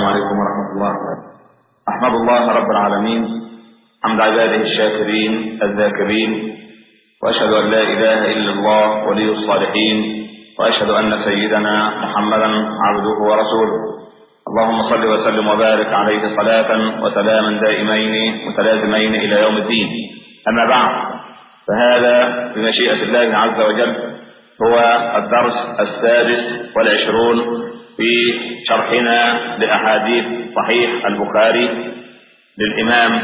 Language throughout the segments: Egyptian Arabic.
عليكم ورحمة الله أحمد الله رب العالمين حمد عباده الشاكرين الذاكرين وأشهد أن لا إله إلا الله ولي الصالحين وأشهد أن سيدنا محمدا عبده ورسوله اللهم صل وسلم وبارك عليه صلاة وسلاما دائمين متلازمين إلى يوم الدين أما بعد فهذا بمشيئة الله عز وجل هو الدرس السادس والعشرون في شرحنا لأحاديث صحيح البخاري للإمام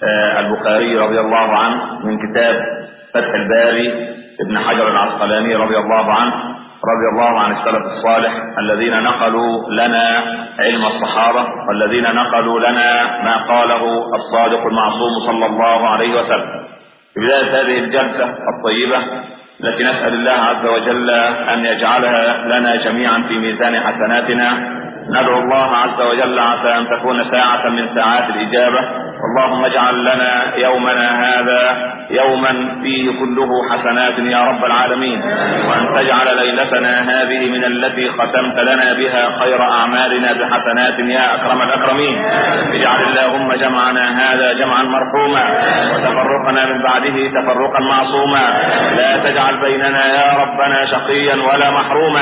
البخاري رضي الله عنه من كتاب فتح الباري ابن حجر العسقلاني رضي الله عنه رضي الله عن السلف الصالح الذين نقلوا لنا علم الصحابة والذين نقلوا لنا ما قاله الصادق المعصوم صلى الله عليه وسلم في بداية هذه الجلسة الطيبة التي نسأل الله عز وجل أن يجعلها لنا جميعا في ميزان حسناتنا ندعو الله عز وجل عسى أن تكون ساعة من ساعات الإجابة اللهم اجعل لنا يومنا هذا يوما فيه كله حسنات يا رب العالمين وأن تجعل ليلتنا هذه من التي ختمت لنا بها خير أعمالنا بحسنات يا أكرم الأكرمين اجعل اللهم جمعنا هذا جمعا مرحوما وتفرقنا من بعده تفرقا معصوما لا تجعل بيننا يا ربنا شقيا ولا محروما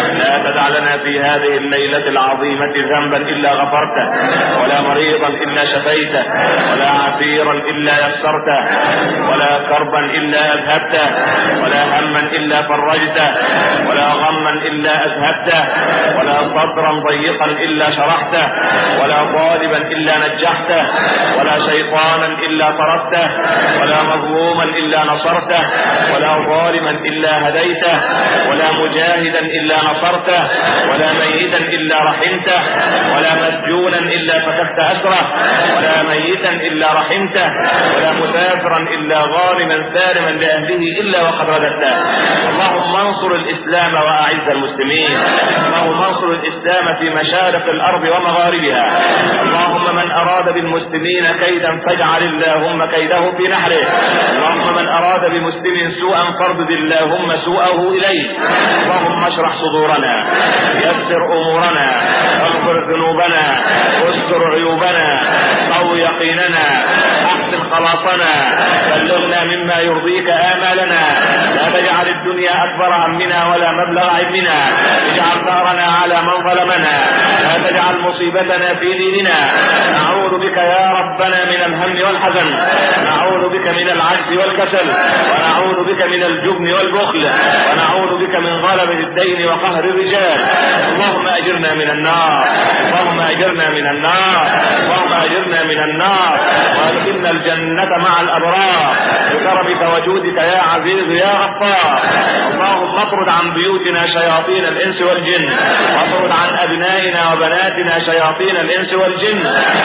لا تدع لنا في هذه الليلة العظيمة ذنبا إلا غفرته ولا مريضا إلا شفيته ولا عسيرا إلا يسرته ولا كربا إلا أذهبته ولا هما إلا فرجته ولا غما إلا أذهبته ولا صدرا ضيقا إلا شرحته ولا طالبا إلا نجحته ولا شيطانا إلا طردته ولا مظلوما إلا نصرته ولا ظالما إلا هديته ولا مجاهدا إلا نصرته ولا ميتا إلا رحمته ولا مسجونا إلا فككت أسره ولا ميتا إلا رحمته ولا مسافرا إلا غارما سالما لأهله إلا وقد رددته اللهم انصر الإسلام وأعز المسلمين اللهم انصر الإسلام في مشارق الأرض ومغاربها اللهم من أراد بالمسلمين كيدا فاجعل اللهم كيده في نحره اللهم من أراد بمسلم سوءا فاردد اللهم سوءه إليه اللهم اشرح صدورنا يسر أمورنا اغفر ذنوبنا استر عيوبنا قو يقيننا احسن خلاصنا بلغنا مما يرضيك امالنا لا تجعل الدنيا اكبر همنا ولا مبلغ علمنا اجعل ثارنا على من ظلمنا لا تجعل مصيبتنا في ديننا نعوذ بك يا ربنا من الهم والحزن نعوذ بك من العجز والكسل ونعوذ بك من الجبن والبخل ونعوذ بك من غلبة الدين وقهر الرجال اللهم اجرنا من النار اللهم اجرنا من النار اللهم اجرنا من النار وادخلنا الجنة مع الابرار بكرمك وجودك يا عزيز يا غفار اللهم اطرد عن بيوتنا شياطين الانس والجن واطرد عن ابنائنا وبناتنا شياطين الانس والجن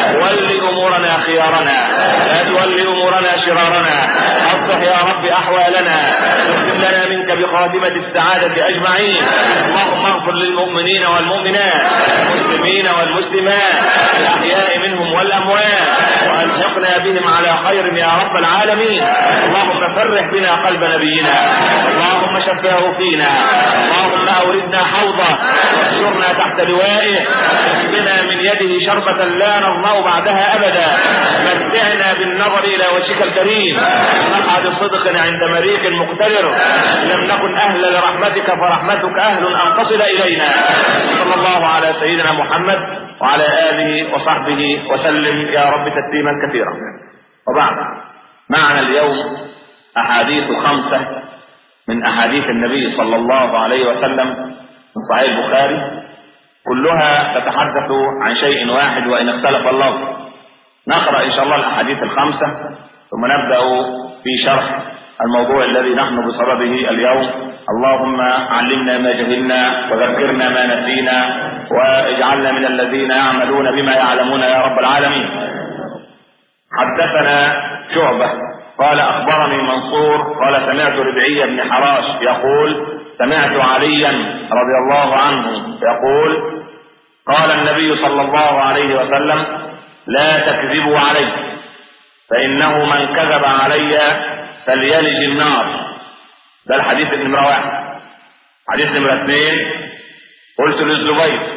ول امورنا خيارنا لا تول امورنا شرارنا اصلح يا رب احوالنا اختم لنا منك بخاتمة السعادة اجمعين اللهم اغفر للمؤمنين والمؤمنات المسلمين والمسلمات الاحياء منهم والاموات والحقنا بهم على خير يا رب العالمين اللهم فرح بنا قلب نبينا اللهم شفاه فينا اللهم اوردنا حوضه واحشرنا تحت لوائه اسقنا من يده شربة لا نظمأ بعدها ابدا متعنا بالنظر الى وجهك الكريم مقعد صدق عند مريق مقتدر لم نكن اهلا لرحمتك فرحمتك اهل ان تصل الينا صلى الله على سيدنا محمد وعلى اله وصحبه وسلم يا رب تسليما كثيرا وبعد معنا اليوم احاديث خمسه من احاديث النبي صلى الله عليه وسلم من صحيح البخاري كلها تتحدث عن شيء واحد وان اختلف اللفظ نقرا ان شاء الله الاحاديث الخمسه ثم نبدا في شرح الموضوع الذي نحن بصدده اليوم اللهم علمنا ما جهلنا وذكرنا ما نسينا واجعلنا من الذين يعملون بما يعلمون يا رب العالمين حدثنا شعبة قال أخبرني منصور قال سمعت ربعي بن حراش يقول سمعت عليا رضي الله عنه يقول قال النبي صلى الله عليه وسلم لا تكذبوا علي فإنه من كذب علي فليلج النار ده الحديث نمرة واحد حديث نمرة اثنين قلت للزبير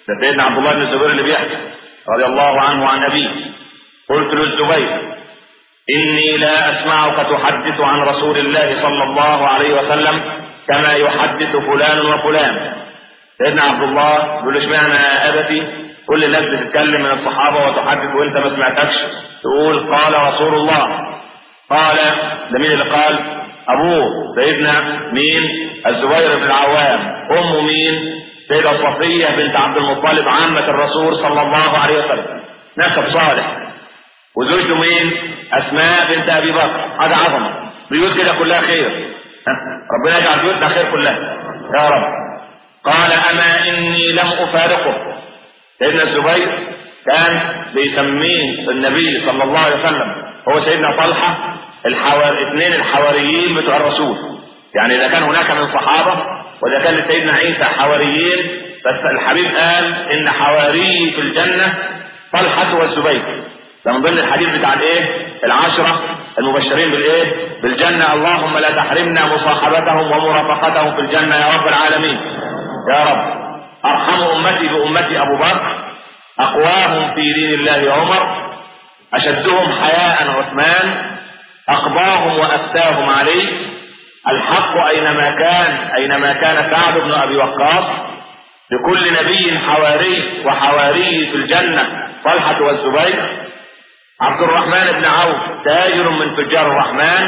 ده سيدنا عبد الله بن الزبير اللي بيحكي رضي الله عنه وعن ابيه قلت للزبير اني لا اسمعك تحدث عن رسول الله صلى الله عليه وسلم كما يحدث فلان وفلان سيدنا عبد الله بيقول اشمعنى ابتي كل الناس بتتكلم من الصحابه وتحدث وانت ما سمعتكش تقول قال رسول الله قال ده مين اللي قال ابوه سيدنا مين الزبير بن العوام امه مين سيدة صفية بنت عبد المطلب عامة الرسول صلى الله عليه وسلم نسب صالح وزوجته مين اسماء بنت ابي بكر هذا عظمه بيوت كده كلها خير ربنا يجعل بيوتنا خير كلها يا رب قال اما اني لم افارقه سيدنا الزبير كان بيسميه النبي صلى الله عليه وسلم هو سيدنا طلحه الحوار اثنين الحواريين بتوع الرسول يعني اذا كان هناك من صحابه واذا كان لسيدنا عيسى حواريين بس الحبيب قال ان حواري في الجنه طلحه والزبير ده من ضمن الحديث بتاع الايه العشرة المبشرين بالايه بالجنة اللهم لا تحرمنا مصاحبتهم ومرافقتهم في الجنة يا رب العالمين يا رب ارحم امتي بامتي ابو بكر اقواهم في دين الله عمر اشدهم حياء عثمان اقضاهم وافتاهم عليه الحق اينما كان اينما كان سعد بن ابي وقاص لكل نبي حواري وحواري في الجنة طلحة والزبير عبد الرحمن بن عوف تاجر من تجار الرحمن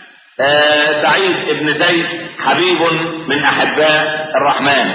آه سعيد بن زيد حبيب من احباء الرحمن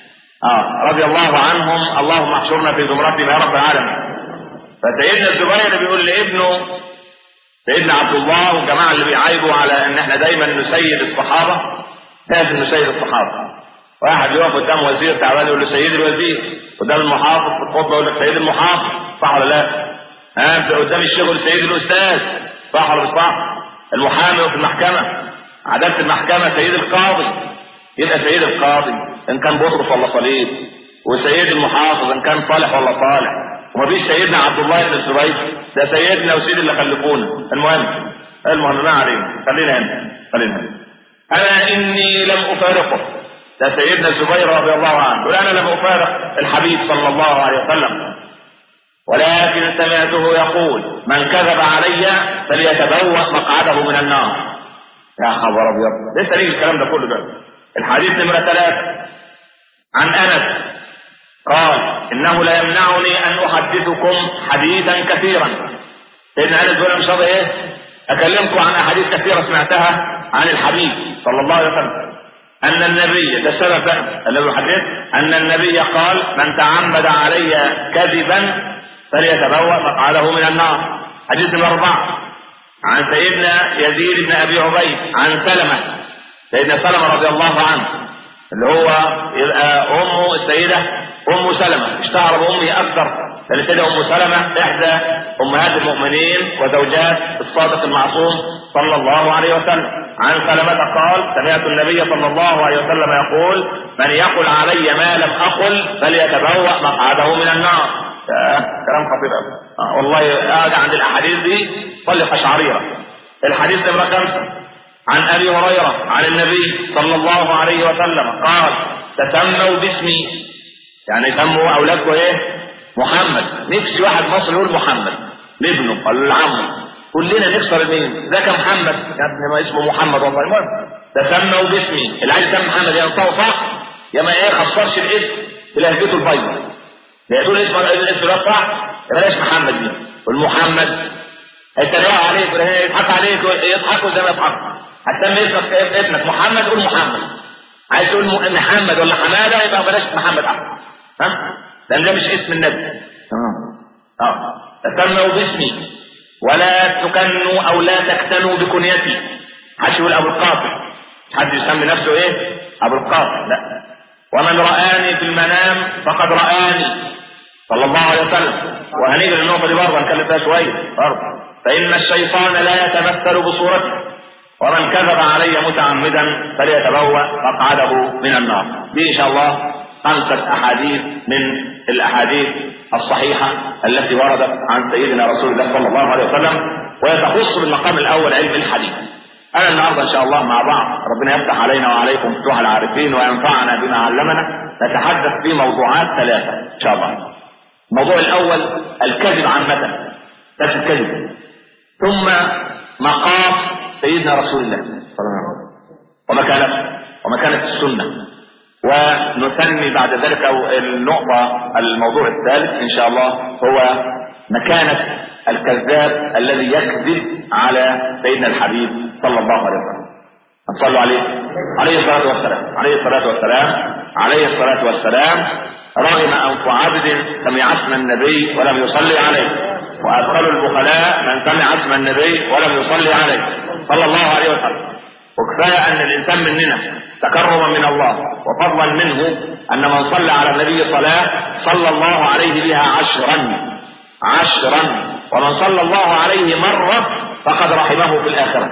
آه رضي الله عنهم اللهم احشرنا في زمرتهم يا رب العالمين فسيدنا الزبير بيقول لابنه سيدنا عبد الله والجماعه اللي بيعايبوا على ان احنا دايما نسيد الصحابه لازم نسيد الصحابه واحد يقف قدام وزير تعبان يقول له سيد الوزير قدام المحافظ في الخطبه يقول لك سيد المحافظ صح ولا لا؟ ها قدام الشغل سيد الاستاذ صح ولا مش صح؟ المحامي في المحكمه عداله المحكمه سيد القاضي يبقى سيد القاضي ان كان بطرس ولا صليب وسيد المحافظ ان كان صالح ولا صالح ومفيش سيدنا عبد الله بن الزبير ده سيدنا وسيد اللي خلفونا المهم المهم ما علينا خلينا هنا خلينا هنا انا اني لم افارقه ده سيدنا الزبير رضي الله عنه يقول انا لم افارق الحبيب صلى الله عليه وسلم ولكن سمعته يقول من كذب علي فليتبوأ مقعده من النار يا خبر ابيض لسه ليه الكلام ده كله ده الحديث نمرة ثلاثة عن انس قال انه لا يمنعني ان احدثكم حديثا كثيرا سيدنا انس بيقول مش ايه اكلمكم عن احاديث كثيره سمعتها عن الحبيب صلى الله عليه وسلم ان النبي ده السبب بقى الذي حدث ان النبي قال من تعمد علي كذبا فليتبوأ مقعده من النار حديث الاربعه عن سيدنا يزيد بن ابي عبيد عن سلمه سيدنا سلمه رضي الله عنه اللي هو يبقى امه السيده ام سلمه اشتهر بامه اكثر لان السيده ام سلمه احدى امهات المؤمنين وزوجات الصادق المعصوم صلى الله عليه وسلم عن سلمة قال سمعت النبي صلى الله عليه وسلم يقول من يقل علي ما لم اقل فليتبوأ مقعده من النار كلام خطير قوي آه والله قاعد عند الاحاديث دي صلي قشعريره الحديث نمره خمسه عن ابي هريره عن النبي صلى الله عليه وسلم قال تسموا باسمي يعني سموا اولادكم ايه محمد نفسي واحد مصري يقول محمد لابنه ولا لعمه كلنا نكسر المين ذاك محمد يا ابني ما اسمه محمد والله المهم تسموا باسمي اللي عايز يسمي محمد ينطقه صح يا ما ايه خسرش الاسم بلهجته البيضاء لا يقول اسم الاسم ده صح بلاش محمد دي والمحمد هيتريقوا عليك ولا يضحك عليك يضحكوا زي ما يضحكوا هتسمي اسمك ابنك محمد قول محمد عايز تقول محمد ولا حماده يبقى بلاش محمد احمد ها لان ده مش اسم النبي اه اه تسموا باسمي ولا تكنوا او لا تكتنوا بكنيتي حدش يقول ابو القاسم حد يسمي نفسه ايه ابو القاسم لا ومن رآني في المنام فقد رآني صلى الله عليه وسلم وهنيجي للنقطة دي برضه هنتكلم فيها شوية برضه فإن الشيطان لا يتمثل بصورتي ومن كذب علي متعمدا فليتبوأ مقعده من النار دي إن شاء الله خمسة أحاديث من الأحاديث الصحيحة التي وردت عن سيدنا رسول الله صلى الله عليه وسلم ويتخص بالمقام الأول علم الحديث أنا النهارده إن شاء الله مع بعض ربنا يفتح علينا وعليكم فتوح العارفين وينفعنا بما علمنا نتحدث في موضوعات ثلاثة إن شاء الله الموضوع الأول الكذب عامة بس الكذب ثم مقام سيدنا رسول الله صلى الله عليه وسلم ومكانته ومكانة السنة ونثني بعد ذلك النقطة الموضوع الثالث إن شاء الله هو مكانة الكذاب الذي يكذب على سيدنا الحبيب صلى الله عليه وسلم صلوا عليه عليه الصلاة والسلام عليه الصلاة والسلام عليه الصلاة والسلام رغم أنف عبد سمع اسم النبي ولم يصلي عليه وأدخل البخلاء من سمع اسم النبي ولم يصلي عليه صلى الله عليه وسلم وكفاية أن الإنسان مننا تكرما من الله وفضلا منه أن من صلى على النبي صلاة صلى الله عليه بها عشرا عشرا ومن صلى الله عليه مرة فقد رحمه في الآخرة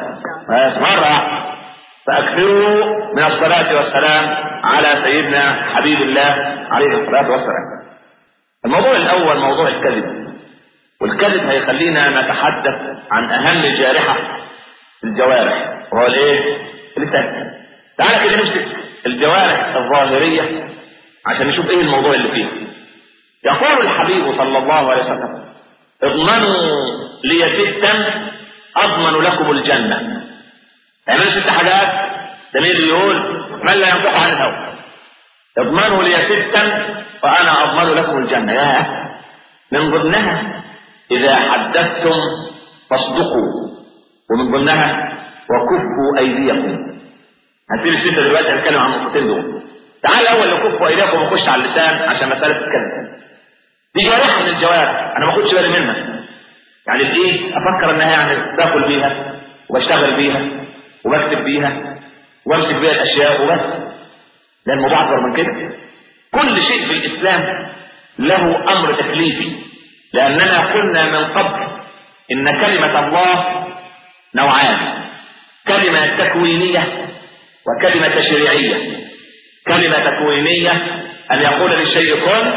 مرة فأكثروا من الصلاة والسلام على سيدنا حبيب الله عليه الصلاة والسلام الموضوع الأول موضوع الكذب والكذب هيخلينا نتحدث عن أهم جارحة في الجوارح وهو الايه؟ اللسان تعالى كده نمسك الجوارح الظاهرية عشان نشوف ايه الموضوع اللي فيه يقول الحبيب صلى الله عليه وسلم اضمنوا لي ستا اضمن لكم الجنة اعملوا ست حاجات دليل يقول من لا ينطق عن الهوى اضمنوا لي ستا وانا اضمن لكم الجنة يا من ضمنها اذا حدثتم فاصدقوا ومن ضمنها وكفوا ايديكم هنسيب الستة دلوقتي هنتكلم عن النقطتين دول تعال الاول نكفوا ايديكم ونخش على اللسان عشان مسألة الكلام دي جوارح من الجوارح انا ما باخدش بالي منها يعني الايه افكر انها يعني باكل بيها وبشتغل بيها وبكتب بيها وامسك بيها الاشياء وبس لا الموضوع اكبر من كده كل شيء في الاسلام له امر تكليفي لاننا قلنا من قبل ان كلمة الله نوعان كلمة تكوينية وكلمة تشريعية كلمة تكوينية أن يقول للشيء كن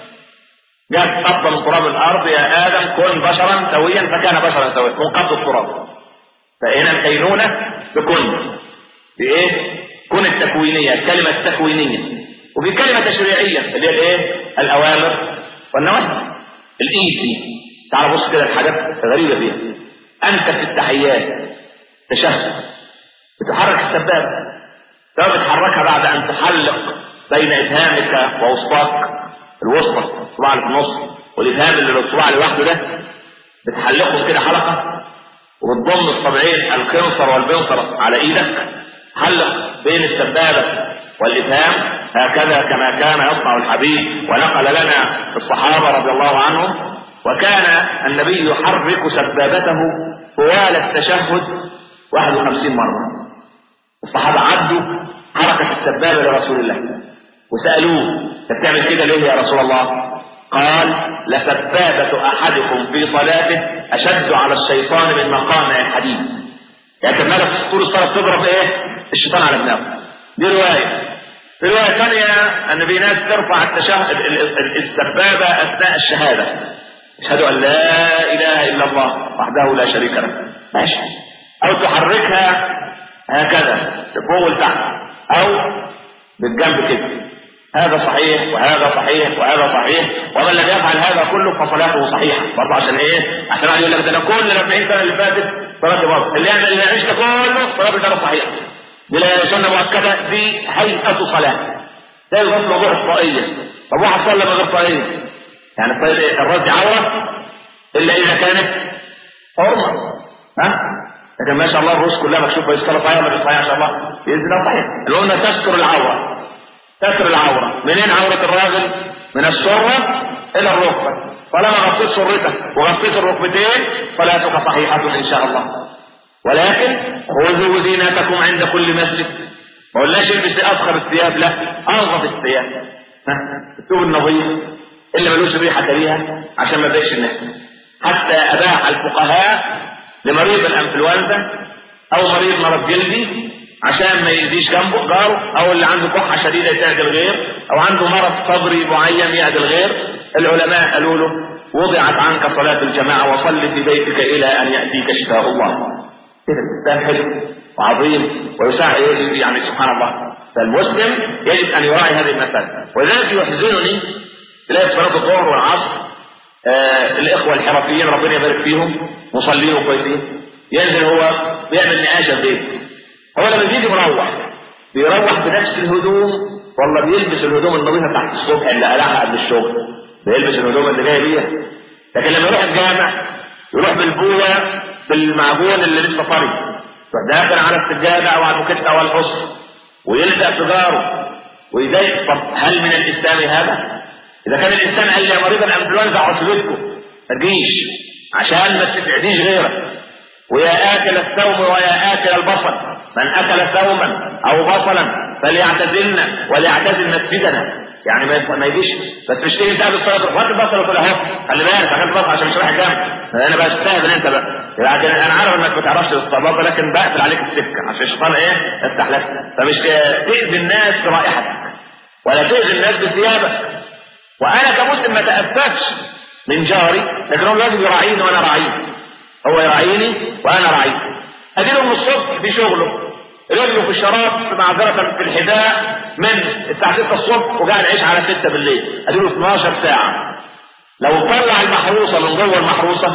جاءت قبضة من تراب الأرض يا آدم كن بشرا سويا فكان بشرا سويا من قبض التراب فهنا الكينونة بكن بإيه؟ كن التكوينية الكلمة التكوينية وفي كلمة تشريعية اللي هي الإيه؟ الأوامر والنواهي الإيسي تعال بص كده الحاجات غريبة فيها أنت في التحيات تشهد بتحرك السبابة سواء بتحركها بعد أن تحلق بين إبهامك ووسطاك الوسطى الصباع اللي في النص والإبهام اللي الصباع لوحده ده بتحلقهم كده حلقة وبتضم الصبعين القنصر والبنصر على إيدك حلق بين السبابة والإبهام هكذا كما كان يصنع الحبيب ونقل لنا الصحابة رضي الله عنهم وكان النبي يحرك سبابته طوال التشهد 51 مرة الصحابة عدوا حركة السبابة لرسول الله وسألوه انت بتعمل كده ليه يا رسول الله قال لسبابة أحدكم في صلاته أشد على الشيطان من مقامع الحديد يعني كان مالك طول الصلاة بتضرب إيه الشيطان على دماغه دي رواية في رواية ثانية أن في ناس ترفع التشهد السبابة أثناء الشهادة أشهد أن لا إله إلا الله وحده لا شريك له ماشي أو تحركها هكذا فوق لتحت أو بالجنب كده هذا صحيح وهذا صحيح وهذا صحيح ومن لم يفعل هذا كله فصلاته صحيحة برضه عشان ايه؟ عشان واحد يقول لك ده انا كل ال 40 سنة اللي فاتت صلاتي باظت اللي يعمل اللي عشت كله صلاته كانت صحيحة دي لا سنة مؤكدة دي هيئة صلاة ده الغسل موضوع الطائية طب واحد صلى من غير طائية يعني الطائية الراس عورة إلا إذا كانت حرمة ها؟ لكن ما شاء الله الرؤوس كلها مكشوفة الصلاة صحيحة ولا صحيحة إن شاء الله بإذن الله صحيح اللي قلنا تستر العورة تستر العورة منين عورة الراجل من السرة إلى الركبة طالما غطيت سرتك وغطيت الركبتين صلاتك صحيحة إن شاء الله ولكن خذوا زينتكم عند كل مسجد ما قلناش البس أفخر الثياب لا أنظف الثياب الثوب النظيف اللي ملوش ريحة كريهة عشان ما يضايقش الناس حتى أباح الفقهاء لمريض الأنفلونزا أو مريض مرض جلدي عشان ما يأذيش جنبه جاره او اللي عنده كحه شديده يساعد الغير او عنده مرض صدري معين يأذي الغير العلماء قالوا له وضعت عنك صلاة الجماعة وصل في بيتك إلى أن يأتيك شفاء الله كده الإسلام حلو وعظيم ويساعد يعني سبحان الله فالمسلم يجب ان يراعي هذه المسألة ولذلك يحزنني تلاقي صلاة الظهر والعصر آه الاخوة الحرفيين ربنا يبارك فيهم مصلين وكويسين ينزل هو بيعمل نقاشة في بيت هو لما بيجي مروح بيروح بنفس الهدوم والله بيلبس الهدوم النظيفة تحت الصبح اللي قلعها قبل الشغل بيلبس الهدوم اللي جاي بيها لكن لما يروح الجامع يروح بالبوية بالمعجون اللي لسه طري داخل على السجادة او على المكتة او الحصر ويلزق سيجاره ويضايق طب هل من الاسلام هذا؟ اذا كان الانسان قال لي يا مريض الانفلونزا اقعد في بيتكم ما تجيش عشان ما تسعديش غيرك ويا اكل الثوم ويا اكل البصل من اكل ثوما او بصلا فليعتزلنا وليعتزل مسجدنا يعني ما ما يجيش بس مش تيجي تعمل الصلاه وقت البصل وتقول اهو خلي بالك عشان البصل عشان مش رايح الجامع انا بقى استهبل انت بقى يعني انا عارف انك ما تعرفش الصلاه لكن بقفل عليك السكه عشان الشيطان ايه يفتح لك فمش تاذي الناس برائحتك ولا تاذي الناس بثيابك وانا كمسلم ما تاسفش من جاري لكن هو لازم يراعيني وانا راعيه هو يراعيني وانا راعيه اديله من الصبح في شغله رجله في الشراب معذرة في الحذاء من الساعة 6 الصبح وقاعد يعيش على 6 بالليل اديله 12 ساعة لو طلع المحروسة من جوه المحروسة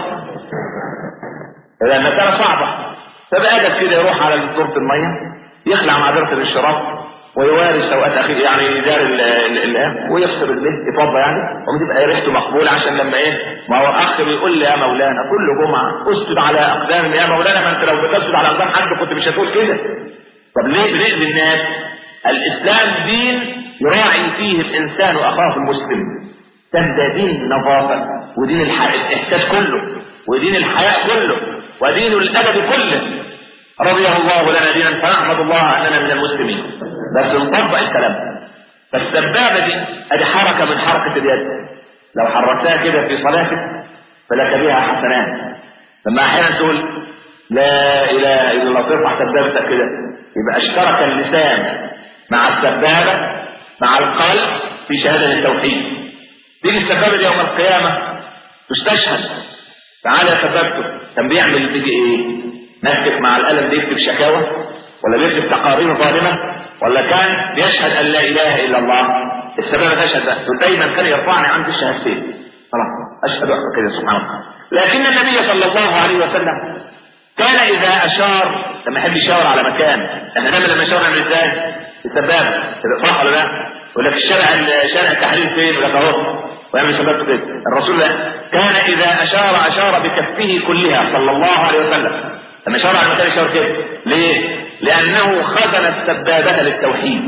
لان المسألة صعبة فبقى كده يروح على دورة المية يخلع معذرة الشراب ويواري سوءات اخيه يعني يدار الان ويفصل رجليه يتوضى يعني وتبقى ريحته مقبوله عشان لما ايه ما هو اخ بيقول لي يا مولانا كل جمعه اسجد على اقدام يا مولانا ما انت لو بتسجد على اقدام حد كنت مش هتقول كده طب ليه بنأذي الناس الاسلام دين يراعي فيه الانسان اخاه المسلم ده دين نظافه ودين الاحساس كله ودين الحياء كله ودين الادب كله رضي الله لنا دينا فنحمد الله اننا من المسلمين بس نطبق الكلام فالسبابه دي ادي حركه من حركه اليد لو حركتها كده في صلاتك فلك بها حسنات لما احيانا تقول لا اله الا الله ترفع سبابتك كده يبقى اشترك اللسان مع السبابه مع القلب في شهاده التوحيد تيجي السبابه دي يوم القيامه تستشهد تعالى يا سبابته كان بيعمل بيجي ايه مسك مع القلم بيكتب شكاوى ولا بيكتب تقارير ظالمه ولا كان بيشهد ان لا اله الا الله السبابه تشهد ده دايما كان يرفعني عند الشهادتين خلاص اشهد كده سبحان الله لكن النبي صلى الله عليه وسلم كان اذا اشار لما يحب يشاور على مكان احنا نعمل لما يشاور نعمل ازاي؟ السبابه كده صح ولا لا؟ يقول لك الشارع شارع التحرير فين؟ يقول لك اهو ويعمل سبابته كده الرسول كان اذا اشار اشار بكفه كلها صلى الله عليه وسلم لما شاور على المكان يشاور كده ليه؟ لانه خزن السبابه للتوحيد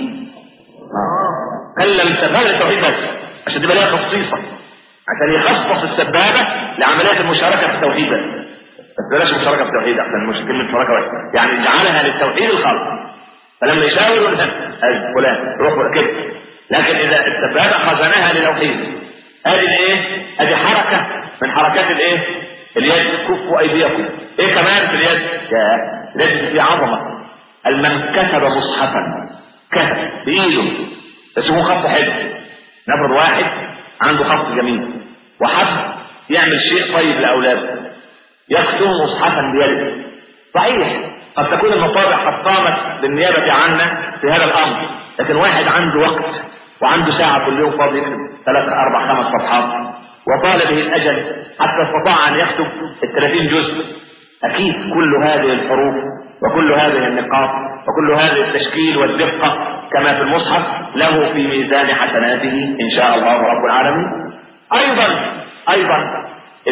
كلم السبابه للتوحيد بس عشان تبقى لها خصيصه عشان يخصص السبابه لعمليه المشاركه في التوحيد بس بس بلاش مشاركه في التوحيد احسن مش كلمه مشاركه بس يعني جعلها للتوحيد الخالص فلما يشاور يقول فلان روح كده لكن اذا السبابه خزنها للتوحيد ادي الايه؟ ادي حركه من حركات الايه؟ اليد كفوا ايديكم ايه كمان في اليد؟ يا اليد في عظمه المن كتب مصحفا كتب بايده بس هو خط حلو نفرض واحد عنده خط جميل وحب يعمل شيء طيب لاولاده يكتب مصحفا بيده صحيح قد تكون المطابع قد قامت بالنيابة عنا في هذا الأمر لكن واحد عنده وقت وعنده ساعة كل يوم فاضي يكتب ثلاث أربع خمس صفحات وطال به الأجل حتى استطاع أن يكتب الثلاثين جزء أكيد كل هذه الحروف وكل هذه النقاط وكل هذا التشكيل والدقة كما في المصحف له في ميزان حسناته إن شاء الله رب العالمين أيضا أيضا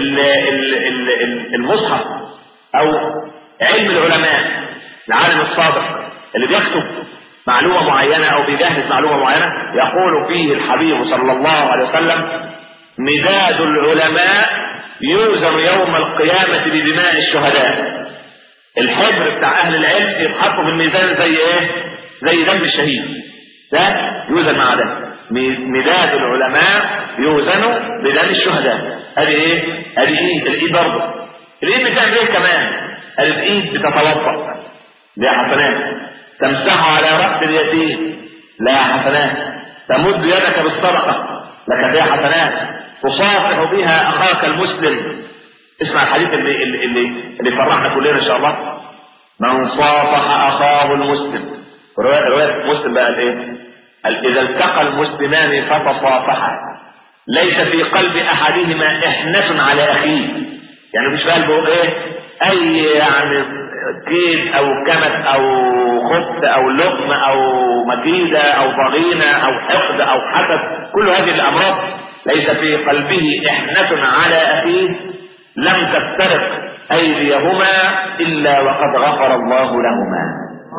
المصحف او علم العلماء العالم الصادق اللي بيكتب معلومة معينة او بيجهز معلومة معينة يقول فيه الحبيب صلى الله عليه وسلم مداد العلماء يوزن يوم القيامة بدماء الشهداء الحبر بتاع اهل العلم يتحطوا في الميزان زي ايه زي دم الشهيد ده يوزن مع ده مداد العلماء يوزن بدم الشهداء ادي ايه ادي ايه الايد برضه الايد بتعمل ايه كمان الايد بتتوضا لها حسنات تمسح على راس اليتيم لها حسنات تمد يدك بالصدقه لك فيها حسنات تصافح بها اخاك المسلم اسمع الحديث اللي اللي اللي, اللي فرحنا كلنا ان شاء الله من صافح اخاه المسلم رواية رواية مسلم بقى ايه؟ قال إذا التقى المسلمان فتصافحا ليس في قلب أحدهما إحنة على أخيه يعني مش في قلبه إيه؟ أي يعني كيد أو كمت أو خبث أو لقمة أو مكيدة أو ضغينة أو حقد أو حسد كل هذه الأمراض ليس في قلبه إحنة على أخيه لم تفترق أيديهما إلا وقد غفر الله لهما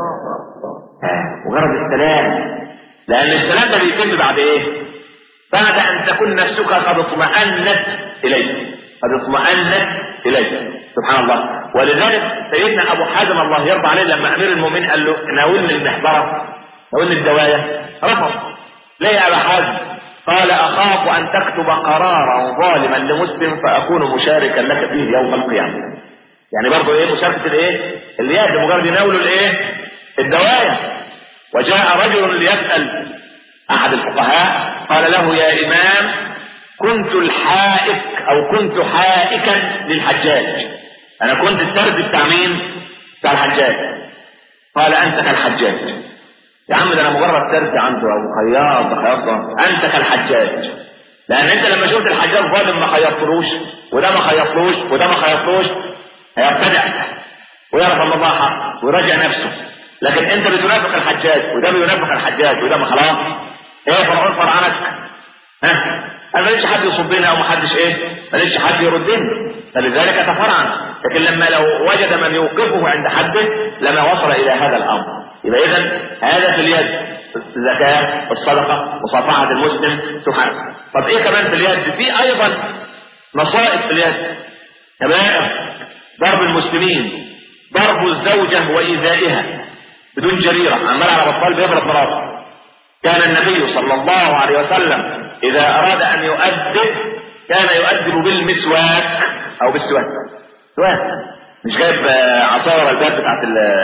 مجرد السلام لأن السلام ده بيتم بعد إيه؟ بعد أن تكون نفسك قد اطمأنت إليه قد اطمأنت إليه سبحان الله ولذلك سيدنا أبو حازم الله يرضى عليه لما أمير المؤمنين قال له ناولني المحبرة ناولني الدواية رفض ليه يا أبا حازم قال أخاف أن تكتب قرارا ظالما لمسلم فأكون مشاركا لك فيه يوم القيامة يعني برضه ايه مشاركة الايه اليد مجرد يناولوا الايه الدوايا وجاء رجل ليسأل احد الفقهاء قال له يا امام كنت الحائك او كنت حائكا للحجاج انا كنت السرد بتاع مين بتاع الحجاج قال انت كالحجاج يا عم ده انا مجرد سرد عنده او خياط خياط انت كالحجاج لان انت لما شفت الحجاج ظالم ما خيطتلوش وده ما خيطلوش وده ما خيطلوش هيبتدع ويعرف ان الله حق ويراجع نفسه لكن انت بتنافق الحجاج وده بينافق الحجاج وده ما خلاص ايه فرعون فرعنك ها انا ماليش حد يصبني او محدش ايه ماليش حد يردني فلذلك تفرعن لكن لما لو وجد من يوقفه عند حده لما وصل الى هذا الامر يبقى اذا هذا في اليد الزكاة الصدقة مصافحة المسلم سبحانه طب ايه كمان في اليد في ايضا مصائب في اليد كبائر ضرب المسلمين ضرب الزوجة وإيذائها بدون جريرة عمال على بطال بيضرب مراته كان النبي صلى الله عليه وسلم إذا أراد أن يؤدب كان يؤدب بالمسواك أو بالسواك سواك مش جايب عصاية ولا الباب بتاعت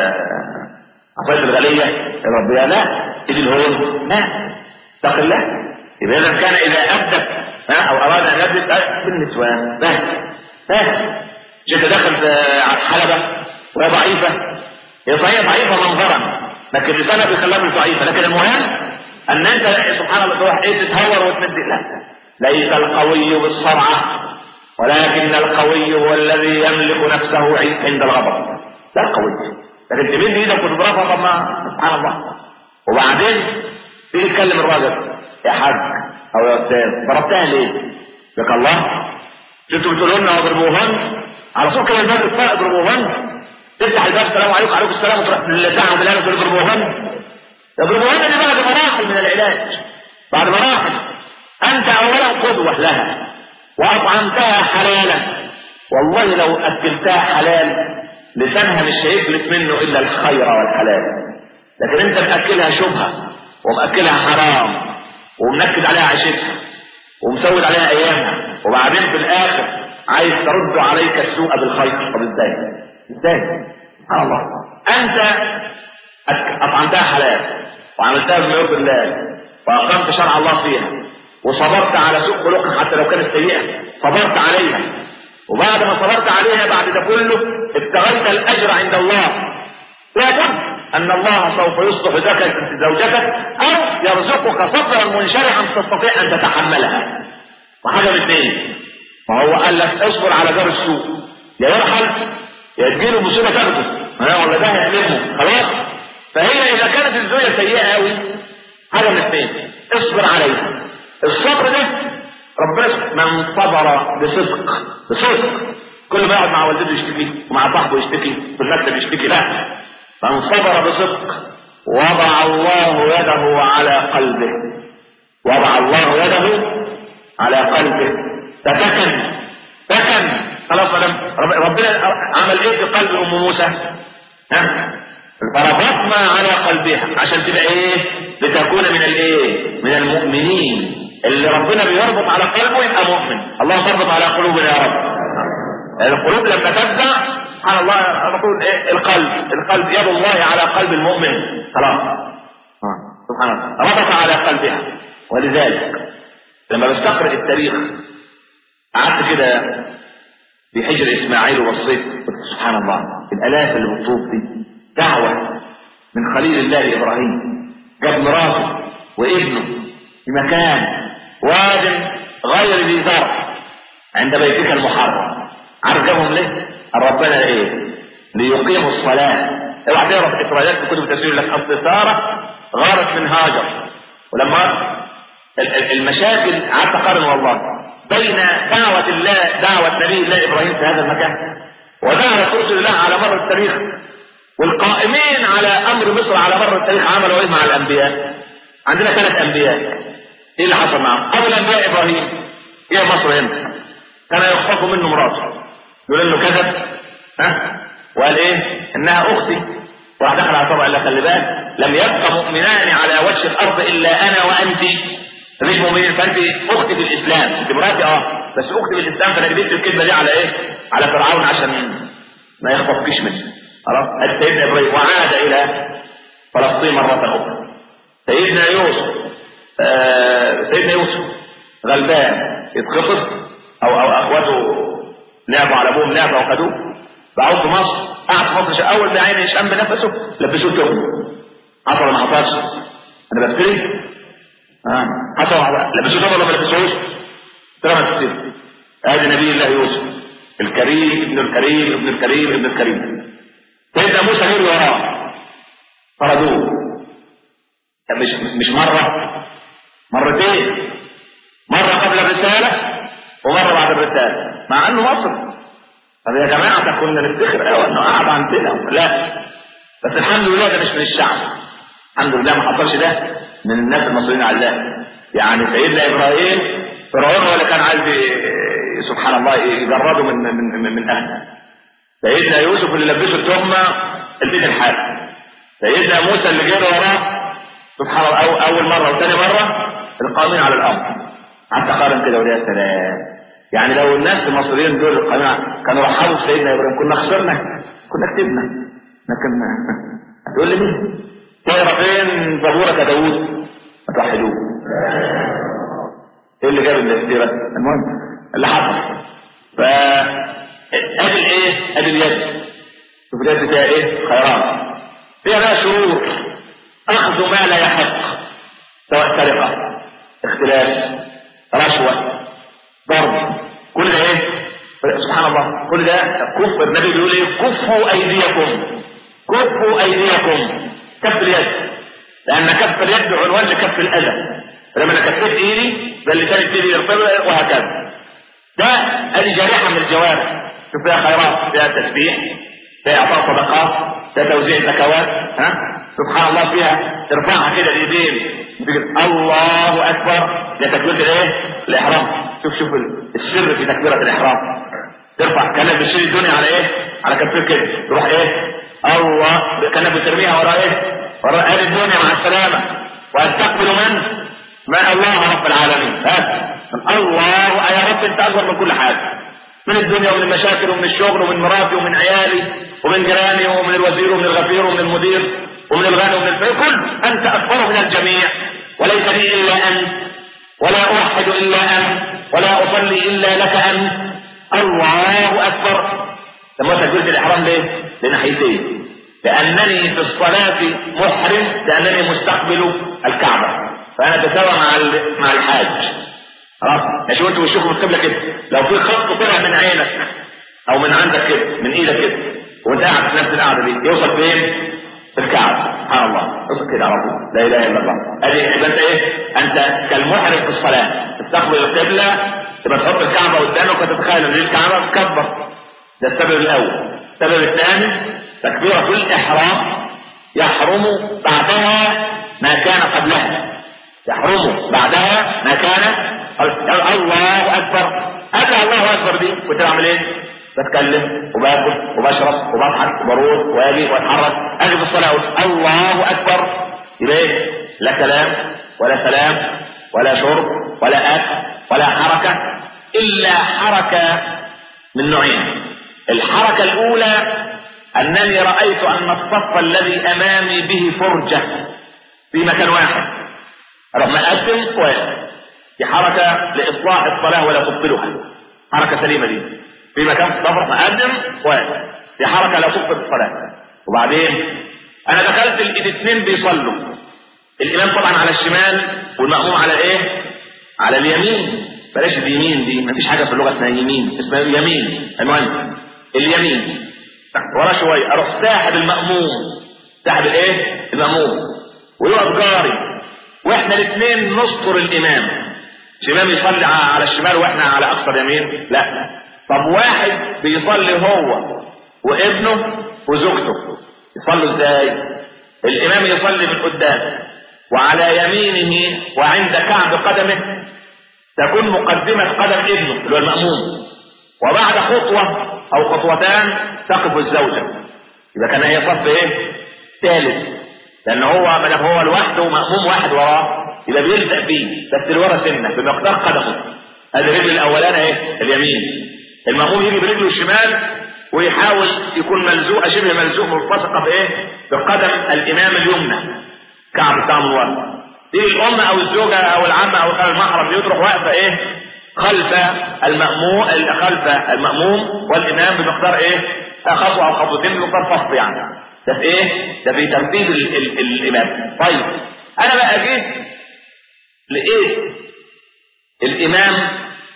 عصاية الغلية يا لا إيد الهون لا اتق الله يبقى إذا كان إذا أدب أو أراد أن يؤدب بالنسوان بس بس جيت دخل في حلبة وهي ضعيفة هي صحيح ضعيفة منظرا لكن لسانها بيخليها مش ضعيفة لكن المهم ان انت سبحان الله تروح ايه تتهور وتمد لا ليس القوي بالصرعة ولكن القوي هو الذي يملك نفسه عند الغضب ده القوي لكن تمد ايدك وتضربها طب ما سبحان الله وبعدين تيجي تكلم الراجل يا حاج او يا استاذ ضربتها ليه؟ لك الله انتوا بتقولوا لنا اضربوهن على طول كده الباب يتفرق اضربوهن تفتح الباب السلام عليكم وعليكم السلام وتروح لساعة بالله تقول اضربوهن يضربوهن دي بعد مراحل من العلاج بعد مراحل انت اولا قدوة لها واطعمتها حلالا والله لو اكلتها حلال لسانها مش هيفلت منه الا الخير والحلال لكن انت مأكلها شبهة ومأكلها حرام ومنكد عليها عيشتها ومسود عليها ايامها وبعدين في الاخر عايز ترد عليك السوء بالخير طب ازاي ازاي سبحان الله انت اطعمتها حلال وعملتها بما يرضي الله واقمت شرع الله فيها وصبرت على سوء خلقها حتى لو كانت سيئه صبرت عليها وبعد ما صبرت عليها بعد ده كله ابتغيت الاجر عند الله لكن ان الله سوف يصلح زكاة زوجتك او يرزقك صبرا منشرحا تستطيع ان تتحملها وحاجه من اثنين ما هو قال لك اصبر على جار السوء يا يرحل يا تجيله مصيبه تاخده ولا ده هيعلمه خلاص فهي اذا كانت الزوجه سيئه قوي حاجه من اثنين اصبر عليها الصبر ده ربنا من صبر بصدق بصدق كل ما يقعد مع والدته يشتكي ومع صاحبه يشتكي في المكتب يشتكي لا من صبر بصدق وضع الله يده على قلبه وضع الله يده على قلبه فسكن سكن خلاص ربنا عمل ايه في قلب ام موسى ها فربطنا على قلبها عشان تبقى ايه لتكون من الايه من المؤمنين اللي ربنا بيربط على قلبه يبقى مؤمن اللهم اربط على قلوبنا يا رب القلوب لما تبدا سبحان الله نقول ايه القلب القلب يد الله على قلب المؤمن خلاص سبحان الله ربط على قلبها ولذلك لما بستقرأ التاريخ قعدت كده في حجر اسماعيل وبصيت قلت سبحان الله الالاف اللي بتطوف دي دعوه من خليل الله ابراهيم جاب مراته وابنه في مكان واد غير ذي زرع عند بيتك المحرم عارف جابهم ليه؟ ربنا ايه؟ ليقيموا الصلاة اوعى تقرا في اسرائيل في كتب التفسير لك اصل ساره غارت من هاجر ولما المشاكل قعدت اقارن والله بين دعوة الله دعوة نبي الله ابراهيم في هذا المكان ودعوة رسل الله على مر التاريخ والقائمين على امر مصر على مر التاريخ عملوا ايه مع الانبياء عندنا ثلاث انبياء ايه اللي حصل معهم اول انبياء ابراهيم ايه مصر هنا كان يخطف منه مراته يقول انه كذب ها وقال ايه انها اختي وراح دخل على طبع الله خلي بالك لم يبقى مؤمنان على وجه الارض الا انا وانت مفيش مؤمنين فانت اختي في الاسلام انت مراتي اه بس اختي في الاسلام فانا جبت الكلمه دي على ايه على فرعون عشان ما يخطفكيش منه خلاص سيدنا ابراهيم وعاد الى فلسطين مره اخرى سيدنا يوسف آه سيدنا يوسف غلبان يتخطف او او اخواته لعبوا على ابوهم لعبه وخدوه بعود في مصر قعد في مصر اول ما عيني يشم نفسه لبسوه تهمه حصل ولا ما حصلش انا بفتري اه حصل ولا لبسوه تهمه ولا ما لبسوش ترى في السجن ادي نبي الله يوسف الكريم ابن الكريم ابن الكريم ابن الكريم سيدنا موسى غير وراه طردوه مش مش مره مرتين مره قبل الرساله ومره بعد الرساله مع انه مصر طب يا جماعه ده كنا نفتخر قوي انه قاعد عندنا لا بس الحمد لله ده مش من الشعب الحمد لله ما حصلش ده من الناس المصريين على الله يعني سيدنا ابراهيم فرعون هو اللي كان عايز سبحان الله يجرده من من من, من اهله سيدنا يوسف اللي لبسه التهمه البيت الحال سيدنا موسى اللي جرى وراه سبحان الله أو اول مره وثاني مره القائمين على الامر حتى قارن كده ويا سلام يعني لو الناس المصريين دول القناع كانوا رحبوا بسيدنا ابراهيم كنا خسرنا كنا كتبنا لكن هتقول لي مين؟ تقرا فين زبورك يا داوود؟ ما توحدوه ايه اللي جاب السيره؟ المهم اللي حصل ف ادي الايه؟ ادي اليد شوف اليد فيها ايه؟ خيرات فيها بقى شرور اخذ ما لا يحق سواء سرقه اختلاس رشوه ضرب كل ده ايه سبحان الله كل ده كف النبي بيقول ايه كفوا ايديكم كفوا ايديكم كف اليد لان كف اليد عنوان لكف الاذى فلما انا كفيت ايدي ده اللي كانت ايدي يرتبط وهكذا ده ادي جارحه من الجوارح شوف فيها خيرات فيها تسبيح فيها اعطاء صدقات فيها توزيع زكوات ها سبحان الله فيها ترفعها كده الايدين الله اكبر ده تكبيره الايه؟ الاحرام شوف شوف السر في تكبيره الاحرام ترفع كانك بتشيل الدنيا على ايه؟ على كفيك كده تروح ايه؟ الله كانك بترميها ورا ايه؟ ورا اهل الدنيا مع السلامه واستقبل من؟ ما الله رب العالمين ها الله يا رب انت اكبر من كل حاجه من الدنيا ومن المشاكل ومن الشغل ومن مراتي ومن عيالي ومن جيراني ومن الوزير ومن الغفير ومن المدير ومن الغني ومن الفقير كل انت اكبر من الجميع وليس لي الا انت ولا اوحد الا انت ولا اصلي الا لك انت الله اكبر لما تكبيره الاحرام ليه؟ لناحيتين لانني في الصلاه محرم لانني مستقبل الكعبه فانا اتساوى مع مع الحاج خلاص ماشي وانتوا بتشوفوا القبله كده لو في خط طلع من عينك او من عندك كده من ايدك كده وانت قاعد في نفس القعده دي يوصل فين؟ في الكعبه سبحان الله يوصل كده على طول لا اله الا الله ادي يبقى انت ايه؟ انت كالمحرم في الصلاه تستقبل القبله تبقى تحط الكعبه قدامك وتتخيل ان دي الكعبه تكبر ده السبب الاول السبب الثاني تكبيره الاحرام يحرم بعدها ما كان قبلها يحرم بعدها ما كان الله اكبر ادعى الله اكبر دي كنت بعمل ايه؟ بتكلم وباكل وبشرب وبضحك وبروح واجي واتحرك اجي في الصلاه اقول الله اكبر يبقى ايه؟ لا كلام ولا سلام ولا شرب ولا اكل ولا حركه الا حركه من نوعين الحركه الاولى انني رايت ان الصف الذي امامي به فرجه في مكان واحد اروح مقدم واقف دي حركة لإصلاح الصلاة ولا تبطلها حركة سليمة دي في مكان في الصف مقدم واقف دي حركة لا تبطل الصلاة وبعدين انا دخلت الاثنين بيصلوا الامام طبعا على الشمال والمأموم على ايه على اليمين بلاش اليمين دي مفيش حاجه في اللغه اسمها يمين اسمها يمين المهم اليمين ورا شويه اروح ساحب المأموم ساحب الايه المأموم ويقف جاري واحنا الاثنين نستر الامام الامام يصلي على الشمال واحنا على اقصى اليمين لا طب واحد بيصلي هو وابنه وزوجته يصلوا ازاي الامام يصلي من قدام وعلى يمينه وعند كعب قدمه تكون مقدمة قدم ابنه اللي هو المأموم وبعد خطوة او خطوتان تقف الزوجة اذا كان هي صف ايه ثالث لان هو ما دام هو لوحده ومأموم واحد وراه يبقى بيلزق بيه بس اللي ورا سنه بمقدار قدمه هذه الرجل الاولانيه ايه اليمين المأموم يجي برجله الشمال ويحاول يكون ملزوق شبه ملزوق ملتصقه بايه بقدم الامام اليمنى كعب بتاع من ورا تيجي الام او الزوجه او العمه او المحرم يروح واقفه ايه خلف المأموم خلف المأموم والإمام بمقدار إيه؟ خطوة أو خطوتين بمقدار فصل يعني. ده في إيه؟ ده في ترتيب ال ال الإمام. طيب أنا بقى جيت لقيت الإمام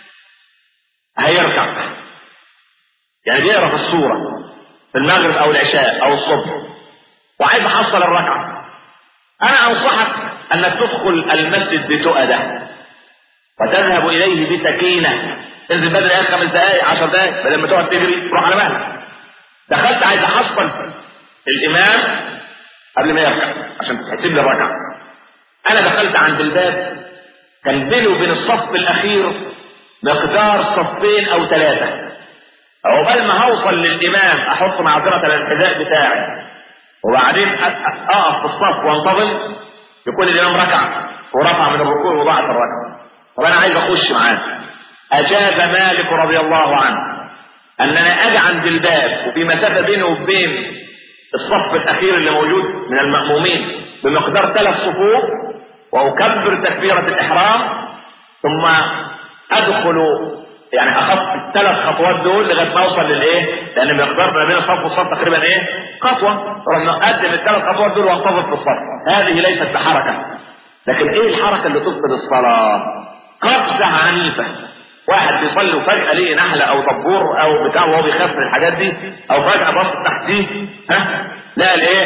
هيركع يعني بيقرا في الصورة في المغرب أو العشاء أو الصبح وعايز أحصل الركعة أنا أنصحك أنك تدخل المسجد بتؤدة وتذهب اليه بسكينه انزل بدري ايه خمس دقائق عشر دقائق بدل ما تقعد تجري روح على مهلك دخلت عايز احصل الامام قبل ما يركع عشان تحسب لي الركعه انا دخلت عند الباب كان بيني وبين الصف الاخير مقدار صفين او ثلاثه عقبال ما هوصل للامام احط معذره الحذاء بتاعي وبعدين اقف في الصف وانتظم يكون الامام ركع ورفع من الركوع وضاعت الركعه طب انا عايز اخش معاه اجاز مالك رضي الله عنه ان انا اجي عند الباب وفي مسافه بيني وبين الصف الاخير اللي موجود من المأمومين بمقدار ثلاث صفوف واكبر تكبيره الاحرام ثم ادخل يعني اخذت الثلاث خطوات دول لغايه ما اوصل للايه؟ لان مقدار ما بين الصف والصف تقريبا ايه؟ خطوه رحنا اقدم الثلاث خطوات دول وانتظر في الصف هذه ليست بحركه لكن ايه الحركه اللي تبطل الصلاه؟ قفزة عنيفة واحد بيصلي وفجأة ليه نحلة أو طبور أو بتاع وهو بيخاف من الحاجات دي أو فجأة بص تحتيه ها لا الإيه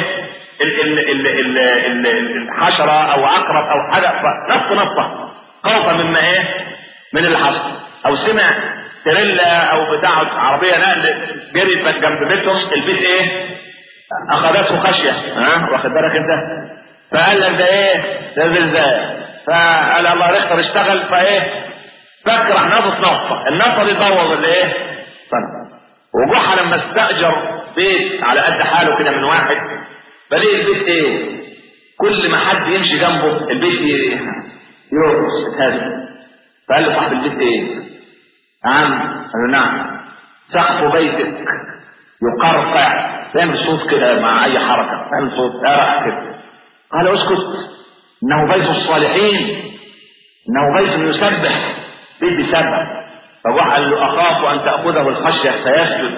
الحشرة أو عقرب أو حاجة نط نطة خوفا مما إيه من اللي حصل أو سمع تريلا أو بتاع عربية نقل جريت جنب بيتهم البيت إيه أخذته خشية ها واخد بالك أنت فقال لك ده إيه ده زلزال فقال الله ريختر اشتغل فايه فكر نفط نفطه النفطه دي تبوظ الايه وجحا لما استاجر بيت على قد حاله كده من واحد فليه البيت ايه كل ما حد يمشي جنبه البيت يرقص هذا فقال له صاحب البيت ايه عم قال له نعم سقف بيتك يقرقع تعمل صوت كده مع اي حركه تعمل صوت ارق كده قال اسكت انه بيت الصالحين انه بيت يسبح بيت بيسبح فراح قال له اخاف ان تاخذه الخشيه فيسجد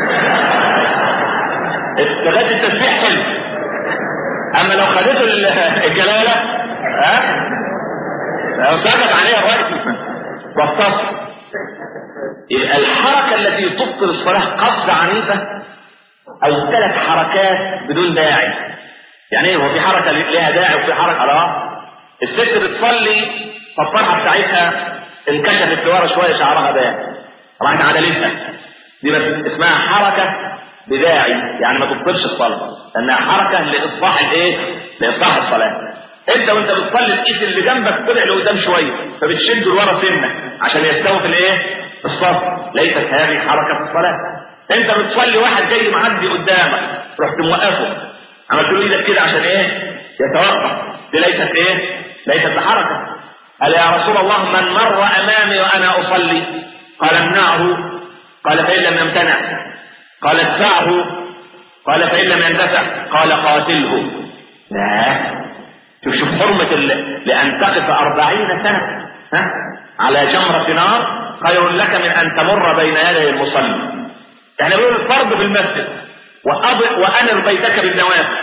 لغايه التسبيح حلو اما لو خدته الجلاله ها لو سكت عليها الراجل واختص يبقى الحركه التي تبطل الصلاه قفزه عنيفه او ثلاث حركات بدون داعي يعني ايه هو في حركه ليها داعي وفي حركه لا الست بتصلي فالطرحه بتاعتها انكشفت لورا شويه شعرها بان راحت عدلتها دي اسمها حركه بداعي يعني ما تبطلش الصلاه لانها حركه لاصلاح الايه؟ لاصلاح الصلاه انت وانت بتصلي الايد اللي جنبك طلع لقدام شويه فبتشده لورا سنه عشان يستوي في الايه؟ الصف ليست هذه حركه في الصلاه انت بتصلي واحد جاي معدي قدامك رحت موقفه عملت له ايدك كده عشان ايه يتوقف دي ليست ايه ليست بحركه قال يا رسول الله من مر امامي وانا اصلي قال امنعه قال فان لم يمتنع قال ادفعه قال فان لم يندفع قال قاتله لا شوف شوف حرمة لأن تقف أربعين سنة ها؟ على جمرة نار خير لك من أن تمر بين يدي المصلي يعني بيقول الفرض في المسجد وأنر بيتك بالنوافل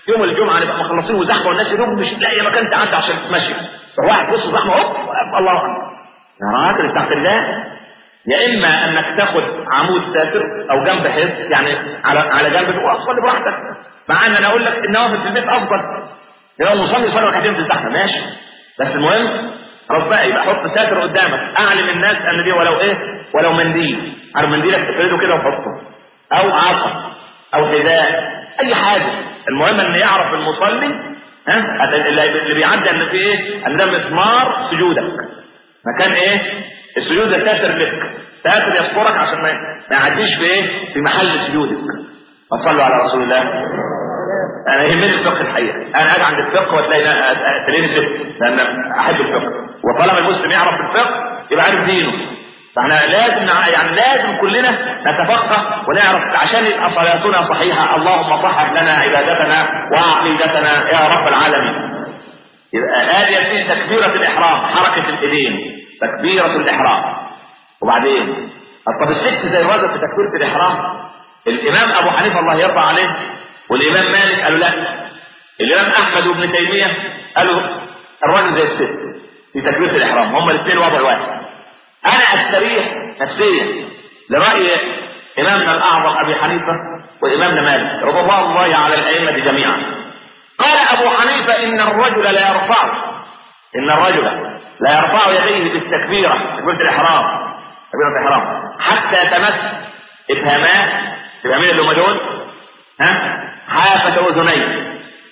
يوم الجمعه نبقى مخلصين وزحمه والناس يروحوا مش لاقي مكان تعدي عشان تتمشى واحد بص زحمه هوب الله اكبر يا راجل تحت الله يا اما انك تاخد عمود ساتر او جنب حيط يعني على على جنب وصلي براحتك مع ان انا اقول لك النوافل في البيت افضل يبقى المصلي صلي ركعتين في الزحمه ماشي بس المهم خلاص بقى يبقى حط ساتر قدامك اعلم الناس ان دي ولو ايه ولو منديل عارف منديلك تفرده كده وحطه او عصا او حذاء اي حاجه المهم ان يعرف المصلي ها اللي بيعدي ان في ايه ان ده مسمار سجودك مكان ايه السجود ده ساتر لك ساتر يذكرك عشان ما يعديش في ايه في محل سجودك فصلوا على رسول الله انا يهمني الفقه الحقيقه انا اجي عند الفقه وتلاقي تلاقيني ست لان احب الفقه وطالما المسلم يعرف الفقه يبقى عارف دينه فاحنا لازم يعني لازم كلنا نتفقه ونعرف عشان يبقى صلاتنا صحيحه اللهم صحح لنا عبادتنا وعقيدتنا يا رب العالمين يبقى هذه تكبيرة الإحرام حركة الإيدين تكبيرة الإحرام وبعدين طب الست زي الراجل في تكبيرة الإحرام الإمام أبو حنيفة الله يرضى عليه والإمام مالك قالوا لا الإمام أحمد وابن تيمية قالوا الراجل زي الست في تكبيرة الإحرام هما الاثنين وضع واحد أنا أستريح نفسيا لرأي إمامنا الأعظم أبي حنيفة وإمامنا مالك رضي الله على الأئمة جميعا قال أبو حنيفة إن الرجل لا يرفع إن الرجل لا يرفع يديه بالتكبيرة تكبيرة الإحرام تكبيرة الإحرام حتى تمس إبهامات إبهامين اللي هم دول ها حافة أذنيه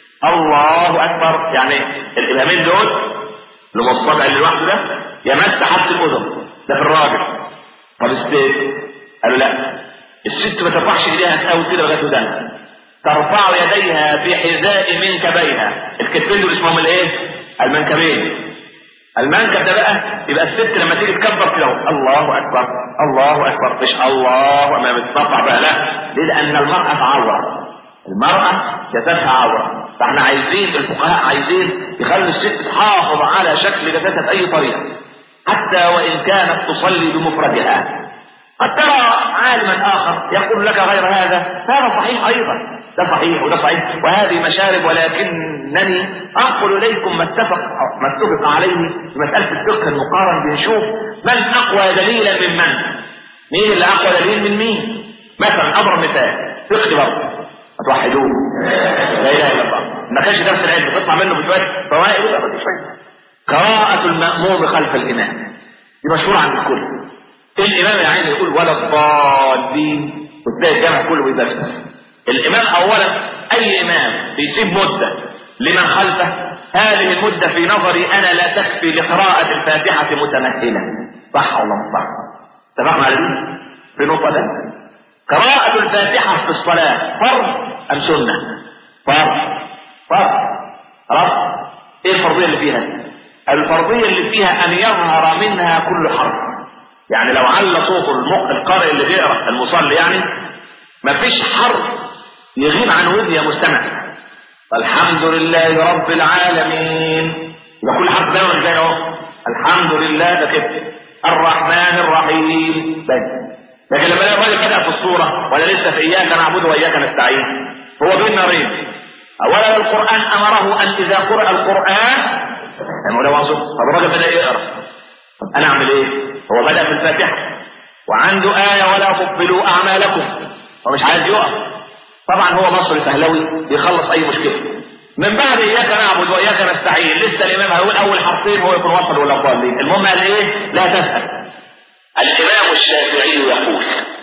الله أكبر يعني الإبهامين دول اللي هو الصبع اللي لوحده ده يمس حتى الأذن ده في الراجل طب الست قالوا لا الست ما ترفعش ايديها قوي كده لغايه ودانها ترفع يديها بحذاء منكبيها الكتفين دول اسمهم الايه المنكبين المنكب ده بقى يبقى الست لما تيجي تكبر كده الله اكبر الله اكبر مش الله ما بتطبع بقى لا ليه لان المراه عوره المراه جسدها عوره فاحنا عايزين الفقهاء عايزين يخلوا الست تحافظ على شكل جسدها باي طريقه حتى وان كانت تصلي بمفردها قد ترى عالما اخر يقول لك غير هذا هذا صحيح ايضا ده صحيح وده صحيح وهذه مشارب ولكنني انقل اليكم ما اتفق ما اتفق عليه في مساله الفقه المقارن بنشوف من اقوى دليلا من من مين اللي اقوى دليل من مين مثلا اضرب مثال فقه برضه هتوحدوه لا اله الا الله ما كانش درس العلم تطلع منه بشويه فوائد ولا شويه قراءة المأموم خلف الإمام دي مشهورة عند الكل الإمام يا عيني يقول ولا الضالين وتلاقي الجامع كله بيدرس الإمام أولا أي إمام بيسيب مدة لمن خلفه هذه المدة في نظري أنا لا تكفي لقراءة الفاتحة متمهلة صح ولا مش صح؟ اتفقنا على دي؟ في نقطة ده قراءة الفاتحة في الصلاة فرض أم سنة؟ فرض فرض خلاص؟ إيه الفرضية اللي فيها؟ الفرضية اللي فيها أن يظهر منها كل حرف يعني لو على صوت القارئ اللي بيقرأ المصلي يعني مفيش حرف يغيب عن ودن يا مستمع الحمد لله رب العالمين يبقى كل حرف ده زي اهو الحمد لله ده كده الرحمن الرحيم بس لكن لما الاقي الراجل كده في الصوره ولا لسه في اياك نعبد واياك نستعين هو بين نارين اولا القران امره ان اذا قرأ القران يعني لو طب الراجل بدا يقرا طب انا اعمل ايه؟ هو بدا في الفاتحه وعنده ايه ولا تبطلوا اعمالكم ومش عايز يقف طبعا هو مصري سهلوي بيخلص اي مشكله من بعد اياك نعبد واياك نستعين لسه الامام هيقول اول حرفين هو يكون وصل ولا ضالين المهم قال ايه لا تسال الامام الشافعي يقول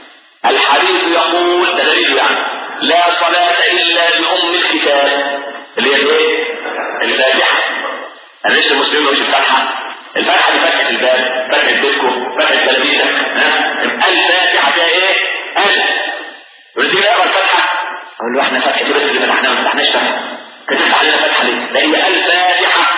الحديث يقول دليل يعني لا صلاة إلا بأم الكتاب اللي هي الايه؟ الفاتحة أنا لسه المسلمين مش الفاتحة الفاتحة دي فتحة الباب فتحة بيتكم فتحة تلاميذك ها الفاتحة فيها ايه؟ ألف يقول لي اقرا الفاتحة أقول له احنا فتحة بس اللي فتحناها ما فتحناش فتحة كتبت علينا فتحة ليه؟ ده هي الفاتحة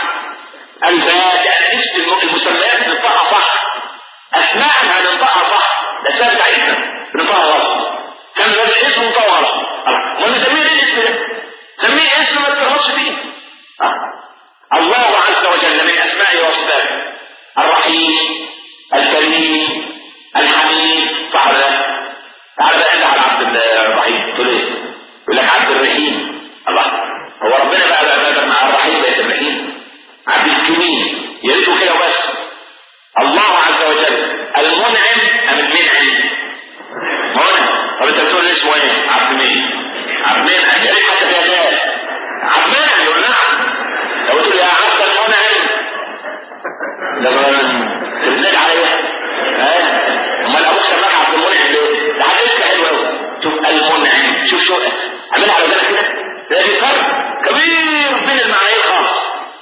الفاتحة نفس المسميات ننطقها صح أسماءها ننطقها صح ده ثابت علينا بننطقها غلط كان بس اسمه ننطقه غلط ما نسميه ايه الاسم ده؟ سميه اسم ما تغلطش فيه الله عز وجل من أسمائه وصفاته الرحيم الكريم الحميد صح ولا تعال بقى انت على عبد الرحيم تقول ايه؟ يقول لك عبد الرحيم الله طب انت بتقول لي اسمه ايه؟ عبد مين؟ عبد مين؟ يا ريت حتى فيها دال عبد مين؟ يقول نعم لو تقول يا عبد المنعم لما تزيد عليا ها امال ابوك سماك عبد المنعم ليه؟ ده حاجه حلوه قوي شوف المنعم شوف شو عاملها على بالك كده ده في فرق كبير بين المعنيين خالص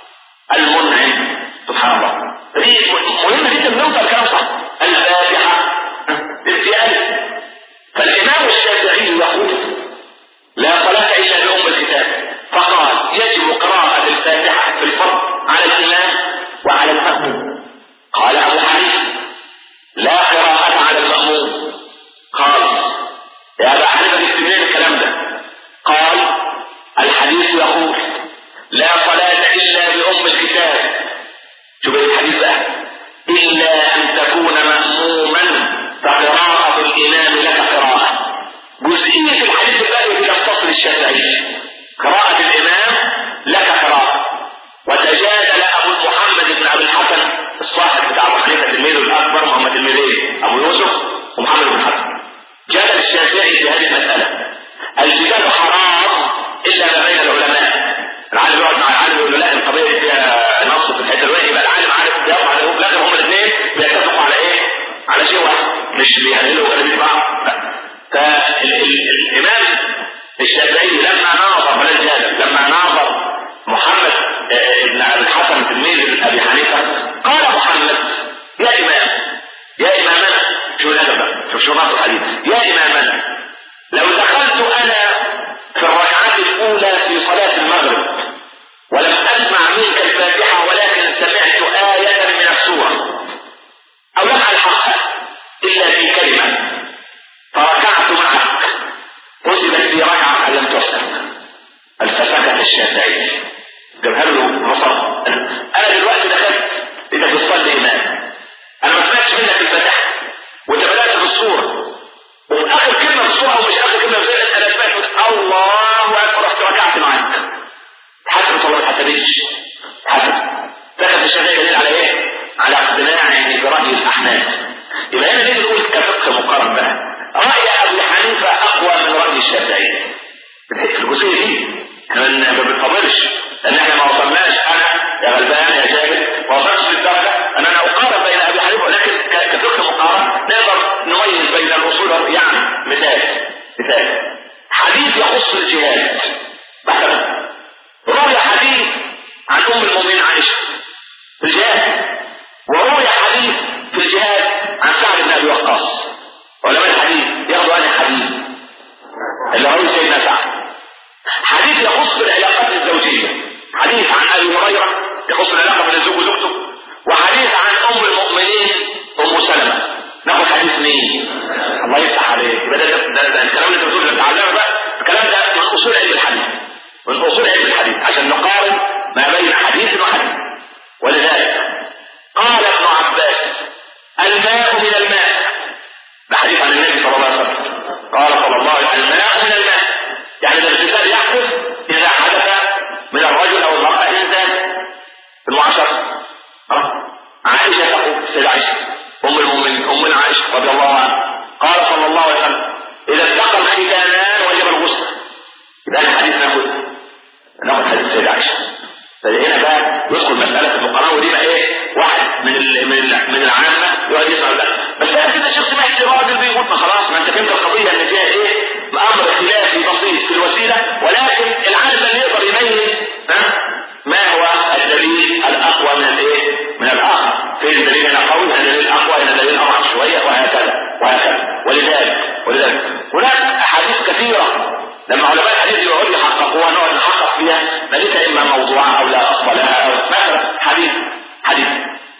المنعم سبحان الله دي مهمه جدا ننطق الكلام صح الفاتحه في الف فالامام الشافعي يقول لا صلاة إلا بأم الكتاب فقال يجب قراءة الفاتحة في الفرض على الإمام وعلى المأموم قال أبو حنيفة لا قراءة على المأموم قال يا أبا حنيفة جبت منين الكلام ده قال الحديث يقول لا صلاة إلا بأم الكتاب شوف الحديث بقى إلا أن تكون مأموما فقراءة الإمام لك قراءة جزئية في الحديث الباقي في يتصل الشافعي قراءة الإمام لك قراءة وتجادل أبو محمد بن أبي الحسن الصاحب بتاع أبو حنيفة تلميذه الأكبر محمد تلميذين أبو يوسف ومحمد بن الحسن جادل الشافعي في هذه المسألة الجدال حرام إلا ما بين العلماء العالم يقعد مع العالم يقول له لا القضية دي فيها نص في الحتة الواحد يبقى العالم عارف يقف على في الآخر هم الاثنين بيتفقوا على إيه؟ على شيء واحد مش بيهللوا ولا بيسمعوا لا فالإمام الشافعي لما ناظر بلا جادل لما ناظر محمد بن ابي الحسن تلميذ ابي حنيفه قال محمد يا امام يا امامنا شو الادب بقى شوف شو نص الحديث يا امامنا لو دخلت انا في الركعات الاولى في صلاه المغرب ولم اسمع منك الفاتحه ولكن سمعت ايه من السوره او لم الحقها الا في كلمه فركعت معك حسبت في ركعه لم تحسن فسكت الشافعي جابها له نصر انا دلوقتي دخلت انت بتصلي امام انا ما سمعتش منك الفتح وانت بدات بالصوره وفي اخر كلمه في الصوره ومش اخر كلمه في الصوره انا سمعت الله اكبر رحت ركعت معاك حسبت الله ما حسبتش حسب سكت الشافعي دليل على ايه؟ على اقتناعه براي الاحناف يبقى هنا نيجي نقول كفقه مقارن بقى راي ابي حنيفه اقوى من راي الشافعي في الجزئيه دي احنا ما بنفضلش لان احنا ما وصلناش انا يا غلبان يا جاهل ما وصلتش للدرجه ان انا اقارن بين ابي حنيفه ولكن كفقه مقارن نقدر نميز بين الاصول يعني مثال مثال حديث يخص الجهاد مثلا روي حديث عن ام المؤمنين عائشه في الجهاد وروي حديث في الجهاد عن سعد بن ابي وقاص علماء الحديث ياخذوا عن الحديث اللي روي سيدنا سعد حديث يخص العلاقات الزوجية حديث عن أبي هريرة يخص العلاقة بين الزوج وزوجته وحديث عن أم المؤمنين أم سلمة ناخد حديث مين؟ الله يفتح عليك يبقى ده, ده, ده, ده الكلام اللي انت بتقوله بتعلمه بقى الكلام ده من أصول علم الحديث من أصول علم الحديث عشان نقارن ما بين حديث وحديث ولذلك قال ابن عباس الماء من الماء ده حديث عن النبي صلى الله عليه وسلم قال صلى الله عليه وسلم الماء من الماء يعني الاغتسال يحدث اذا حدث من الرجل او المرأة انسان في المعاشرة عائشة تقول السيدة عائشة ام المؤمنين ام عائشة رضي الله عنها قال صلى الله عليه وسلم اذا التقى الختانان وجب الغسل يبقى الحديث ناخد ناخد حديث السيدة عائشة فهنا بقى يدخل مسألة الفقراء ودي بقى ايه واحد من ال من ال من العامة يقعد يسأل بقى بس انا كده شخص سمعت راجل بيقول ما خلاص ما انت فهمت القضية ان فيها ايه امر خلافي بسيط في الوسيلة ولكن العالم اللي يقدر يميز ها ما هو الدليل الاقوى من الايه من الاخر فين الدليل هنا قوي هنا دليل اقوى هنا دليل اضعف شوية وهكذا وهكذا ولذلك ولذلك هناك احاديث كثيرة لما علماء الحديث يقعدوا يحققوها نقعد نحقق فيها ما ليس اما موضوعة او لا اصل لها او مثلا حديث حديث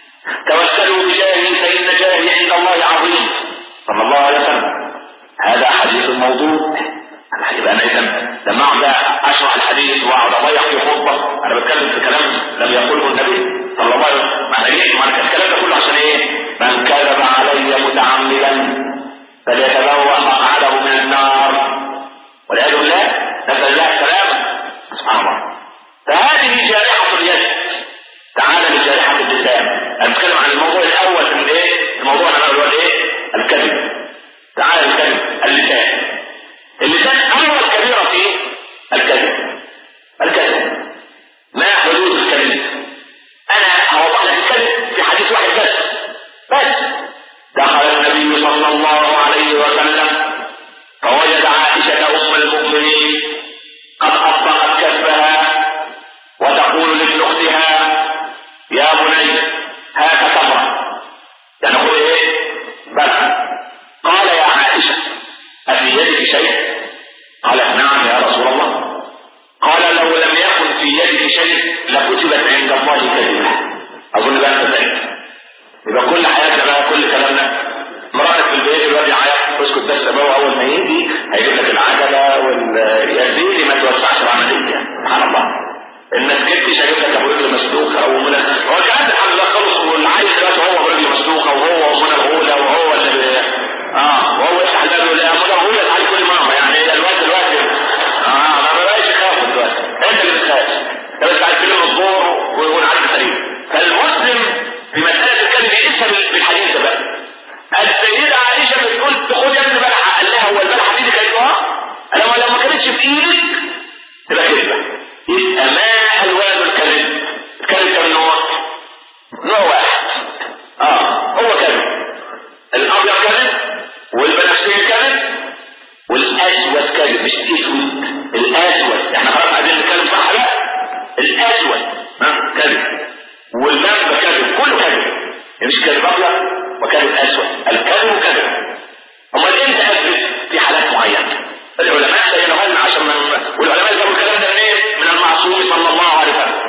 توسلوا بجاهي فان جاهي عند الله عظيم صلى الله عليه وسلم هذا حديث موضوع يبقى انا اذا لما اقعد اشرح الحديث واقعد اضيع في خطبه انا بتكلم في كلام لم يقوله النبي صلى الله عليه وسلم ما انا جيت ما انا الكلام ده كله عشان ايه؟ من كذب علي متعمدا فليتبوأ مقعده من النار والعياذ بالله نسأل الله السلامة سبحان الله فهذه جارحة اليد تعالى لجارحة اللسان أنا بتكلم عن الموضوع الأول من إيه؟ الموضوع اللي أنا بقول إيه؟ الكذب تعالى الكذب اللسان مش اسود الاسود احنا خلاص عايزين نتكلم صح لا الاسود ها كذب واللام كذب كله كذب مش كذب ابيض وكذب اسود الكذب كذب امال امتى اكذب في حالات معينه العلماء بينوا لنا عشان من والعلماء جابوا الكلام ده منين؟ من المعصوم صلى الله عليه وسلم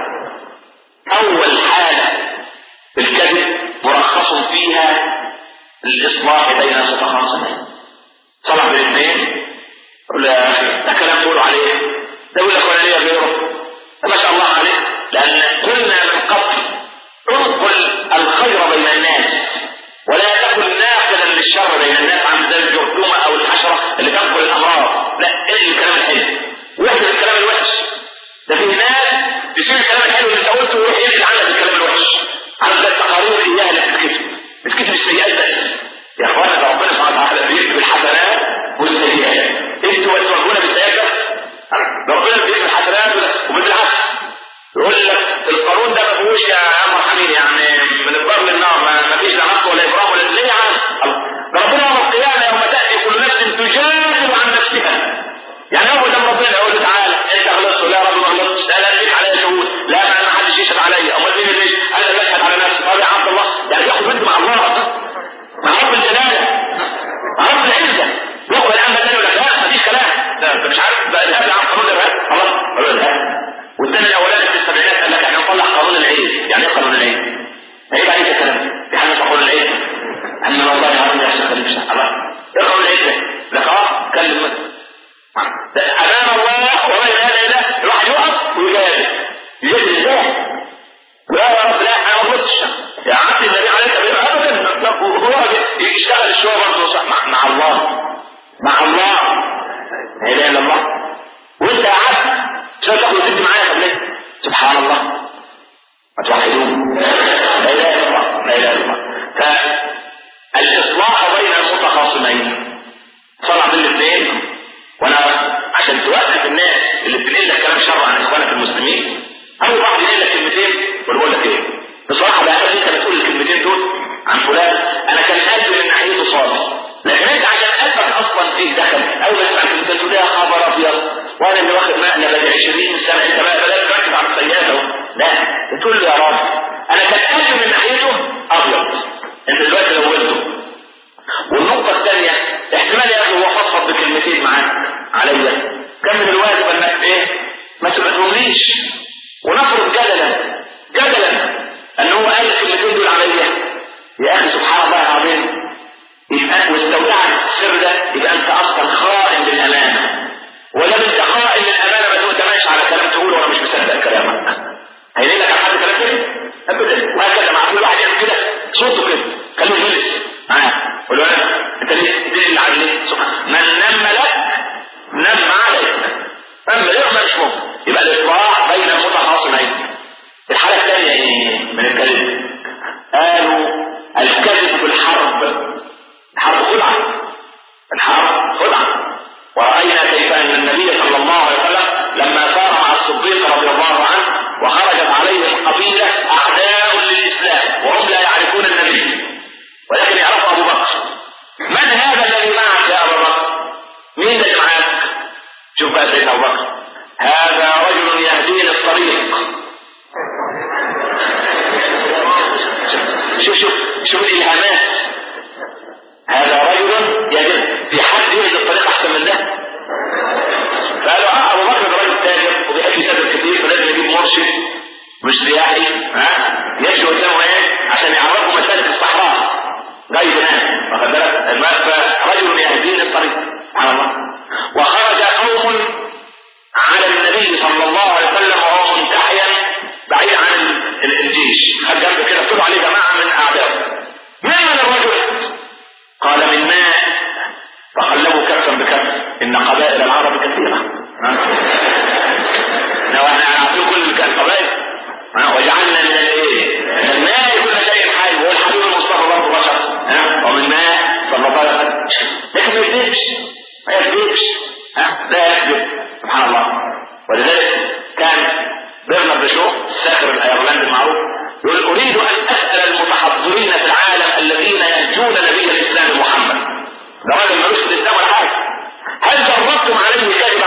اول حاله الكذب مرخص فيها الاصلاح بين المتخاصمين صلح بين الاثنين يقول له يا اخي ده كلام تقولوا عليه ده يقول لك ولا ليا غيره ما شاء الله عليك لان قلنا من قبل انقل الخير بين الناس ولا تكن ناقلا للشر بين الناس عن ذلك الجرثومه او الحشره اللي تنقل الامراض لا ايه الكلام الحلو واحنا الكلام الوحش ده في ناس تشيل الكلام الحلو اللي انت قلته ويروح ينقل عنك الكلام الوحش عن ذلك التقارير اياها اللي بتتكتب بتتكتب السيئات بس يا اخوانا ده ربنا سبحانه وتعالى بيكتب الحسنات والسيئات انتوا بتواجهونا بالسيئات بس ربنا بيكتب الحسنات وبالعكس يقول لك القانون ده ما فيهوش يا مرحمين يعني من البر للنار ما فيش لا نقص ولا ابرام ولا ليه يا عم ده ربنا يوم القيامه يوم تاتي كل نفس تجادل عن نفسها يعني هو قدام ربنا يقول له تعالى انت غلطت لا يا رب ما غلطتش لا لا ليك عليا شهود لا ما ما حدش يشهد عليا امال مين اللي يشهد؟ انا اللي اشهد على نفسي طب يا عبد الله يعني ياخد بنت مع الله مع رب الجلاله مع رب العزه يقبل الان بدل ولا لا مفيش كلام لا انت مش عارف بقى الهاب عن قانون الارهاب خلاص قالوا الهاب والثاني الاولاني في السبعينات قال لك احنا نطلع قانون العيد يعني ايه قانون العيد؟ عيب عليك الكلام في حاجه اسمها قانون العيد اما والله يا عم يا شيخ خليل مش الله ايه قانون العيد ده؟ لك اه كلم امام الله وما لا اله الواحد يقف ويجادل يجادل ازاي؟ لا يا رب لا انا ما غلطتش يا عم النبي عليك ابدا وهو يشتغل الشغل برضه صح مع, مع الله مع الله لا اله الا الله وانت يا عم شو تاخد وتدي معايا طب ليه؟ سبحان الله ما توحدون لا اله الا الله لا اله الا الله فالاصلاح بين المتخاصمين صنع بين الاثنين وانا عشان توقف الناس اللي بتنقل لك كلام شر عن اخوانك المسلمين اول واحد ينقل لك كلمتين ويقول لك ايه بصراحه بقى انت بتقول الكلمتين دول عن فلان انا كان قلبي من ناحيته صافي لكن انت عشان قلبك اصلا فيه دخل اول ما تسمع الكلمتين تقول يا خبر ابيض وانا اللي واخد مقلب بقى 20 سنه انت بقى بدات تركز على السيئات اهو لا بتقول له يا رب انا كان قلبي من ناحيته ابيض انت دلوقتي لولته والنقطه الثانيه احتمال يا اخي هو فضفض بكلمتين معاك عليا كان من الواجب انك ايه ما تبعتهمليش ونفرض جدلا جدلا ان هو قال الكلمتين دول عليا يا اخي سبحان الله العظيم يبقى واستودعت السر ده يبقى انت اصلا خائن للامانه ولا انت خائن للامانه بس انت ماشي على كلام تقوله وانا مش مصدق كلامك هيلاقي لك حد كلام كده ابدا وهكذا مع كل واحد يعمل كده صوته كده خليه يجلس معاه قول له انا انت ليه دي اللي على ليه من نم لك نم عليك اما ليه ما مش ممكن يبقى الاصلاح بين المتخاصمين الحاله الثانيه ايه من الكذب قالوا الكذب في الحرب الحرب خدعه الحرب خدعه ورأينا كيف أن النبي صلى الله عليه وسلم لما سار مع الصديق رضي الله عنه وخرجت عليهم قبيلة أعداء للإسلام وهم لا يعرفون النبي ولكن يعرف أبو بكر من هذا الذي معك يا أبو بكر؟ مين اللي معك؟ شوف بقى سيدنا أبو بكر هذا رجل يهديني الطريق شوف شوف شوف الإلهامات هذا رجل يهدي في حد يهدي الطريق أحسن من ده فقالوا اه ابو بكر ده راجل تاجر وبيحب يسافر كتير فلازم يجيب مرشد مش سياحي ها يمشي قدامه ايه عشان يعرفوا مسالك الصحراء جاي هناك واخد بالك فرجل يهديني الطريق سبحان الله وخرج قوم على النبي صلى الله عليه وسلم وهو منتحيا بعيد عن الجيش خد جنب كده طلعوا عليه جماعه من اعدائه من من الرجل قال من ماء فقلبوا كفا بكف ان قبائل العرب كثيره واحنا عارفين كل القبائل وجعلنا من الايه؟ من الماء كل شيء حي وهو الحبيب المصطفى برضه بشر ومن ماء صلى الله عليه وسلم لكن ما يكذبش ما يكذبش لا يكذب سبحان الله ولذلك كان برنارد شو الساخر الايرلندي المعروف يقول اريد ان اسال المتحضرين في العالم الذين ينجون نبي الاسلام محمد ده راجل ملوش في الاسلام ولا حاجه هل جربتم عليه كذب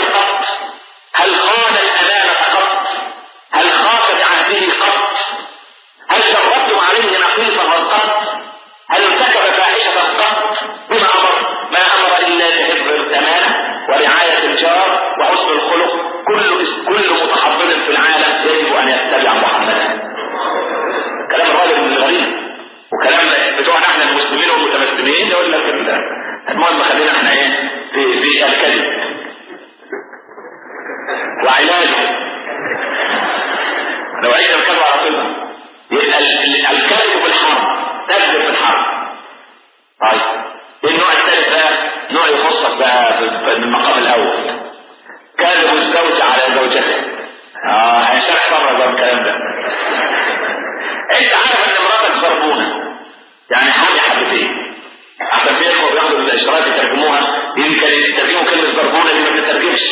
من المقام الاول كذب الزوج على زوجته اه هنشرح مره بقى الكلام ده انت عارف ان مراتك زربونه يعني حاجه حبتين عشان في اخوه بياخدوا الاشارات يترجموها يمكن يترجموا كلمه زربونه دي ما بتترجمش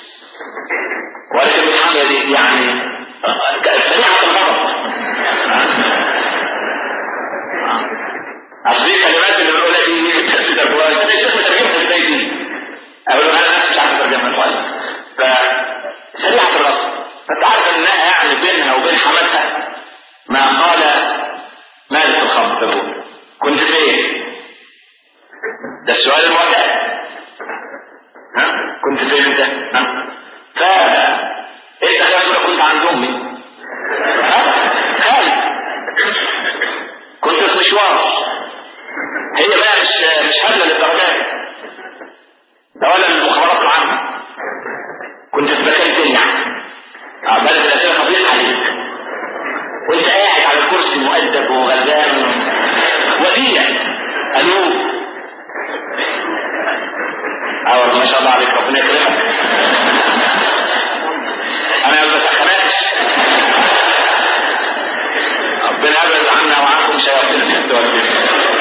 ولكن الحاجه دي يعني سريعه الغضب اصل دي الكلمات اللي بنقولها دي تترجمها انت يا شيخ مترجمها ازاي دي؟ اقول له انا مش عارف اترجمها كويس فسريعه الغضب فانت عارف انها يعني بينها وبين حماتها ما قال مالك الخمر تقول كنت فين؟ ده السؤال المعتاد ها كنت فين انت؟ ها؟ ف انت يا رسول كنت عند امي ها؟ خالد كنت في مشوار هي بقى مش مش هبله للدرجات ده ولا المخابرات العامه كنت في مكان تاني يعني اه بلد الاسئله تضيق عليك وانت قاعد على الكرسي مؤدب وغلبان وديع الو اه ما شاء الله عليك ربنا يكرمك انا ما بسخنكش ربنا يبعد عنا وعنكم شياطين الانس والجن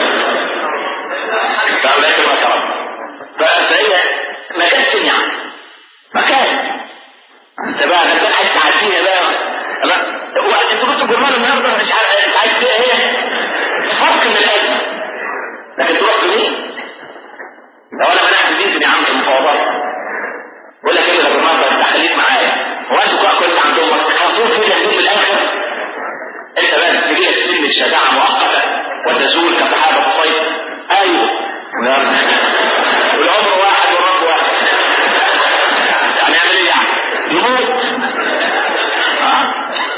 فالله يكرمك يا رب فهي مكان يعني مكان انت بقى انت عايز تعديها بقى لا هو انت بص الجرمان النهارده مش عارف انت عايز ايه هي فرق من الازمه لكن تروح لمين؟ لو انا منعت بيتي يا عم في المفاوضات بقول لك ايه يا جماعه انت خليك معايا هو انتوا كده كنت عندهم هتصور كده في الاخر انت بقى تجي لك سن الشجاعه مؤقته وتزول كسحابه الصيف ايوه والعمر واحد والرب واحد هنعمل ايه يعني؟ يموت ها؟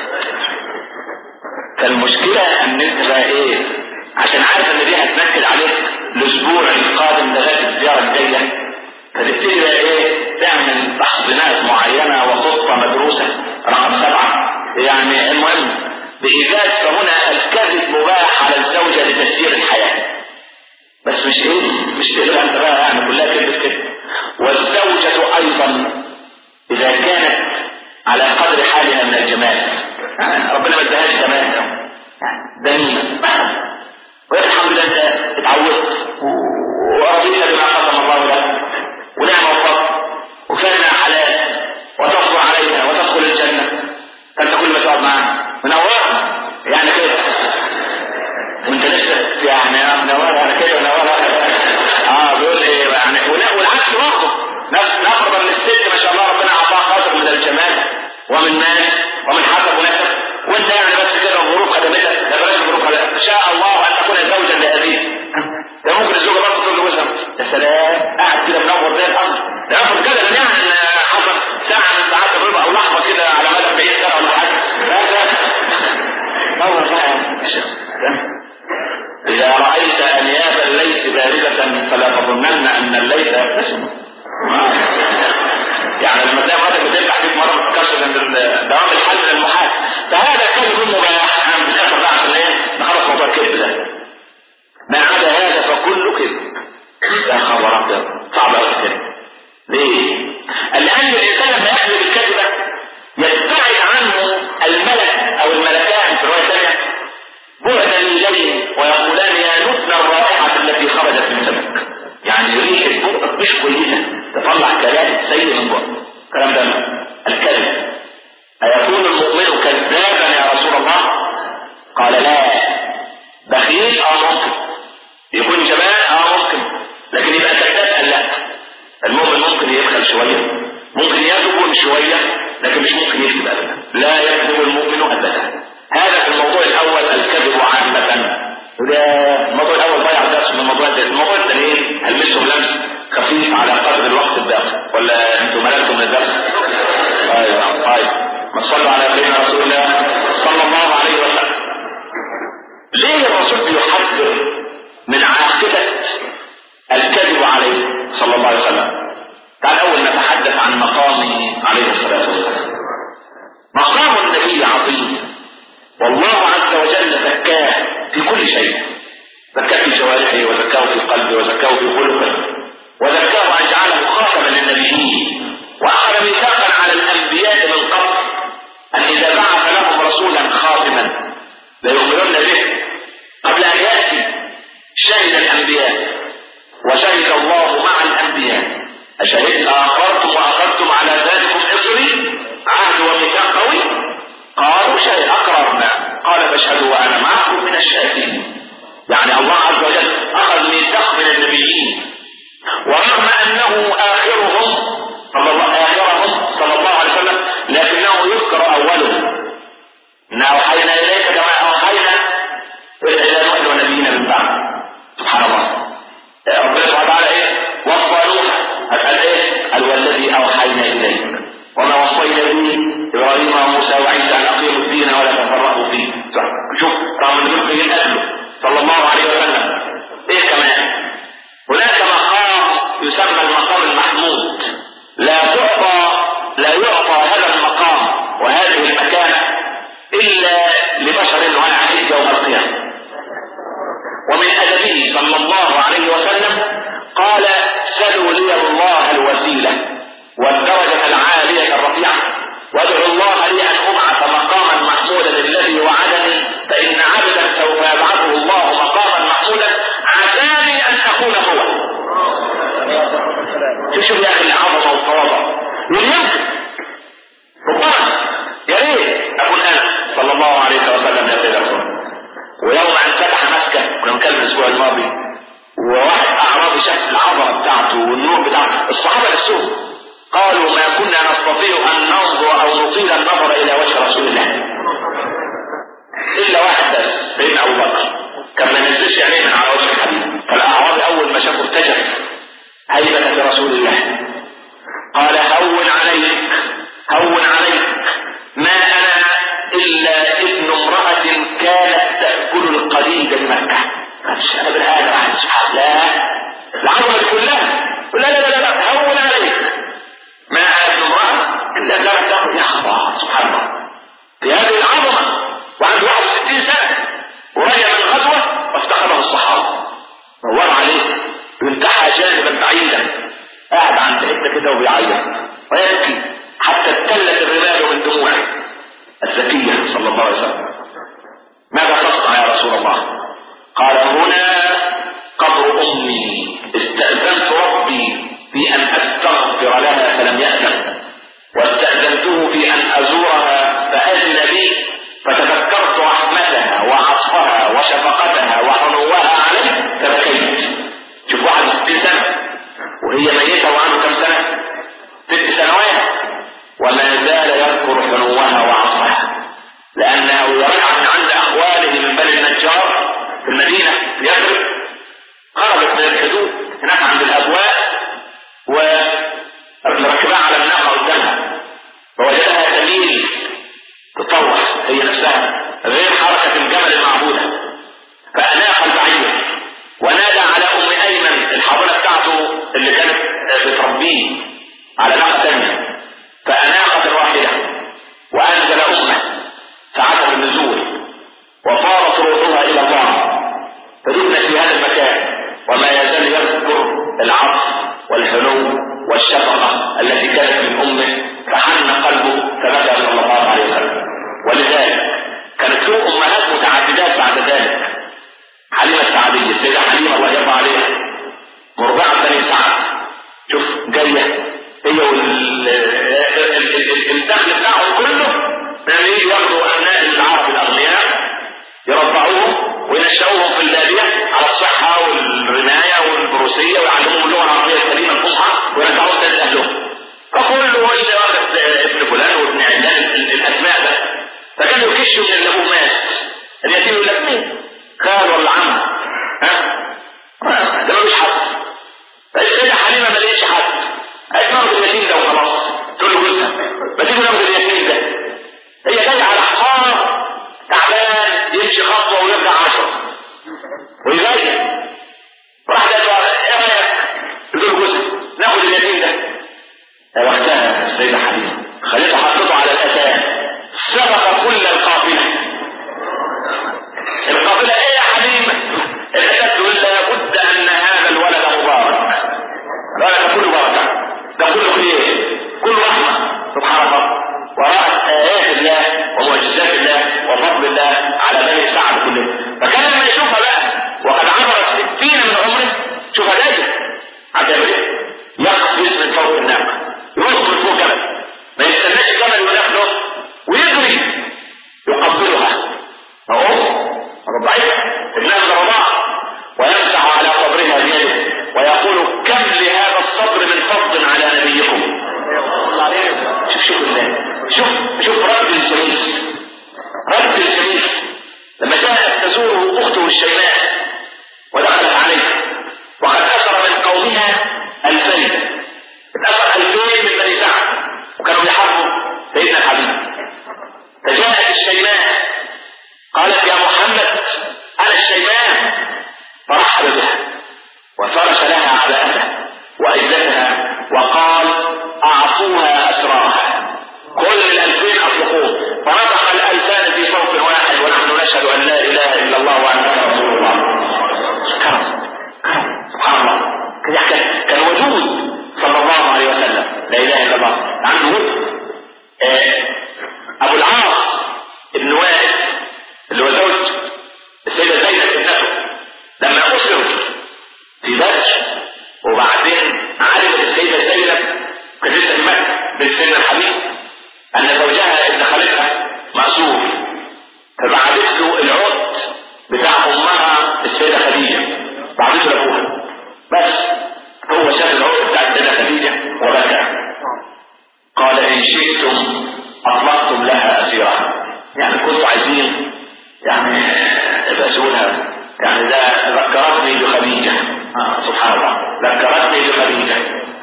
فالمشكله ان انت بقى ايه عشان عارف ان دي هتنكد عليك الاسبوع القادم لغايه الزياره الجايه فتبتدي بقى ايه تعمل تحصينات معينه وخطه مدروسه رقم سبعه يعني المهم بايجاد فهنا الكذب مباح على الزوجه لتسيير الحياه بس مش ايه مش تقلبها انت بقى يعني كلها كذب كده والزوجه ايضا اذا كانت على قدر حالها من الجمال يعني ربنا ما ادهاش جمال دنيئه والحمد لله انت اتعودت ورضيت بما قسم الله لك ونعم الفضل وكان حلال وتصبر عليها وتدخل الجنه فانت كل ما تقعد معاها منورها يعني كده وانت لسه يعني منورها انا كده منورها اه بيقول ايه يعني ولا- والعكس برضه نفس نفرض ان الست ما شاء الله ربنا اعطاها قدر من الجمال ومن مال ومن حسب ونسب وانت يعني بس كده الظروف خدمتك لا بلاش الظروف خدمتك شاء الله ان تكون زوجا لابيك ده ممكن الزوجه برضه تقول لجوزها يا سلام قاعد كده منور زي القمر ده افرض كده لان يعني حصل ساعه من ساعات الربع او لحظه كده على مدى 40 سنه ولا حاجه لا لا نور بقى يا شيخ إذا رأيت أنياب الليث باردة فلا تظنن أن الليث يبتسم. يعني لما تلاقي مراتك بتفتح فيك مرة ما تفكرش ان ال- دوام الحل من المحال. فهذا كذب مباح انا في الاخر بقى عشان ايه نخلص موضوع الكذب ده. ما عدا هذا فكله كذب. يا خبر ابيض صعب قوي الكذب. ليه؟ لأن الإنسان لما يكذب الكذبة يبتعد عنه الملك أو الملكان في رواية ثانية بعد الليل ويقولان يا نتنا الرائحة التي خرجت من فمك يعني ريحة بقك مش كويسة تطلع كلام سيء من بقك الكلام ده الكذب أيكون المؤمن كذابا يا رسول الله قال لا بخيل اه ممكن يكون جبان اه ممكن لكن يبقى كذاب قال لا المؤمن ممكن يبخل شوية ممكن يكذب شوية لكن مش ممكن يكذب أبدا لا يكذب المؤمن أبدا هذا في الموضوع الأول الكذب عامة وده الموضوع الأول ضيع درس من الموضوع ده الموضوع الثاني هلمسهم لمس خفيف على قدر الوقت الباقي ولا انتم مللتم من الدرس؟ طيب طيب ما تصلوا على سيدنا رسول الله صلى الله عليه وسلم ليه الرسول بيحذر من عاقبة الكذب عليه صلى الله عليه وسلم تعال أول نتحدث عن مقامه عليه الصلاة والسلام مقام النبي عظيم والله عز وجل زكاه في كل شيء زكاه في جوارحه وزكاه في قلبه وزكاه في خلقه وزكاه أن جعله خاتم شوف يا اخي العظمه والتواضع واليمكن ربما يا ريت اكون انا صلى الله عليه وسلم يا سيدي رسول ويوم ان فتح مكه كنا بنتكلم الاسبوع الماضي وواحد اعرابي شاف العظمه بتاعته والنور بتاعته الصحابه نفسهم قالوا ما كنا نستطيع ان ننظر او نطيل النظر الى وجه رسول الله الا واحد بس سيدنا ابو بكر كان ما نزلش عينيه من على وجه الحبيب فالاعرابي اول ما شافه ارتجف هيبه برسول الله قال هون عليك هون عليك ما انا الا ابن امراه كانت تاكل القديد بمكه قالش انا بالهذا عن سبحان لا العظمه دي كلها لا لا لا لا هون عليك ما انا ابن امراه الا كانت تاكل يا الله سبحان الله في هذه العظمه وعنده 61 سنه ورجع من غزوه وافتقده الصحابه دور عليه وانتحى جانبا بعيدا قاعد عند حته كده وبيعيط ويبكي حتى ابتلت الرمال من دموعه الزكيه صلى الله عليه وسلم ماذا تصنع يا رسول الله قال هنا قبر امي استاذنت ربي في ان استغفر لها فلم ياذن واستاذنته في ان ازورها فاذن لي فتذكرت رحمتها وعطفها وشفقتها وحنوها علي فبكيت شوف واحد 60 سنه وهي ميته وعنده كم سنه؟ ست سنوات وما زال يذكر حنوها وعطفها لانه رجع من عند اخواله من بني النجار في المدينه في يثرب خرجت من الحدود هناك عند الابواب ومركبها على الناقه قدامها فوجدها تميل تطوح هي نفسها غير حركه الجمل المعبوده فاناق البعير ونادى على ام ايمن الحاضنه بتاعته اللي كانت بتربيه على ناقه ثانيه فاناقت الراحله وانزل امه ساعته النزول وطارت روحها الى الله فدفنت في هذا المكان وما يزال يذكر العطف والحنو والشفقه التي كانت من امه فحن قلبه فبكى صلى الله عليه وسلم ولذلك كانت له امهات متعددات بعد ذلك حليمه السعديه السيده حليمه الله يرضى عليها مرضعه بني سعد شوف جاريه هي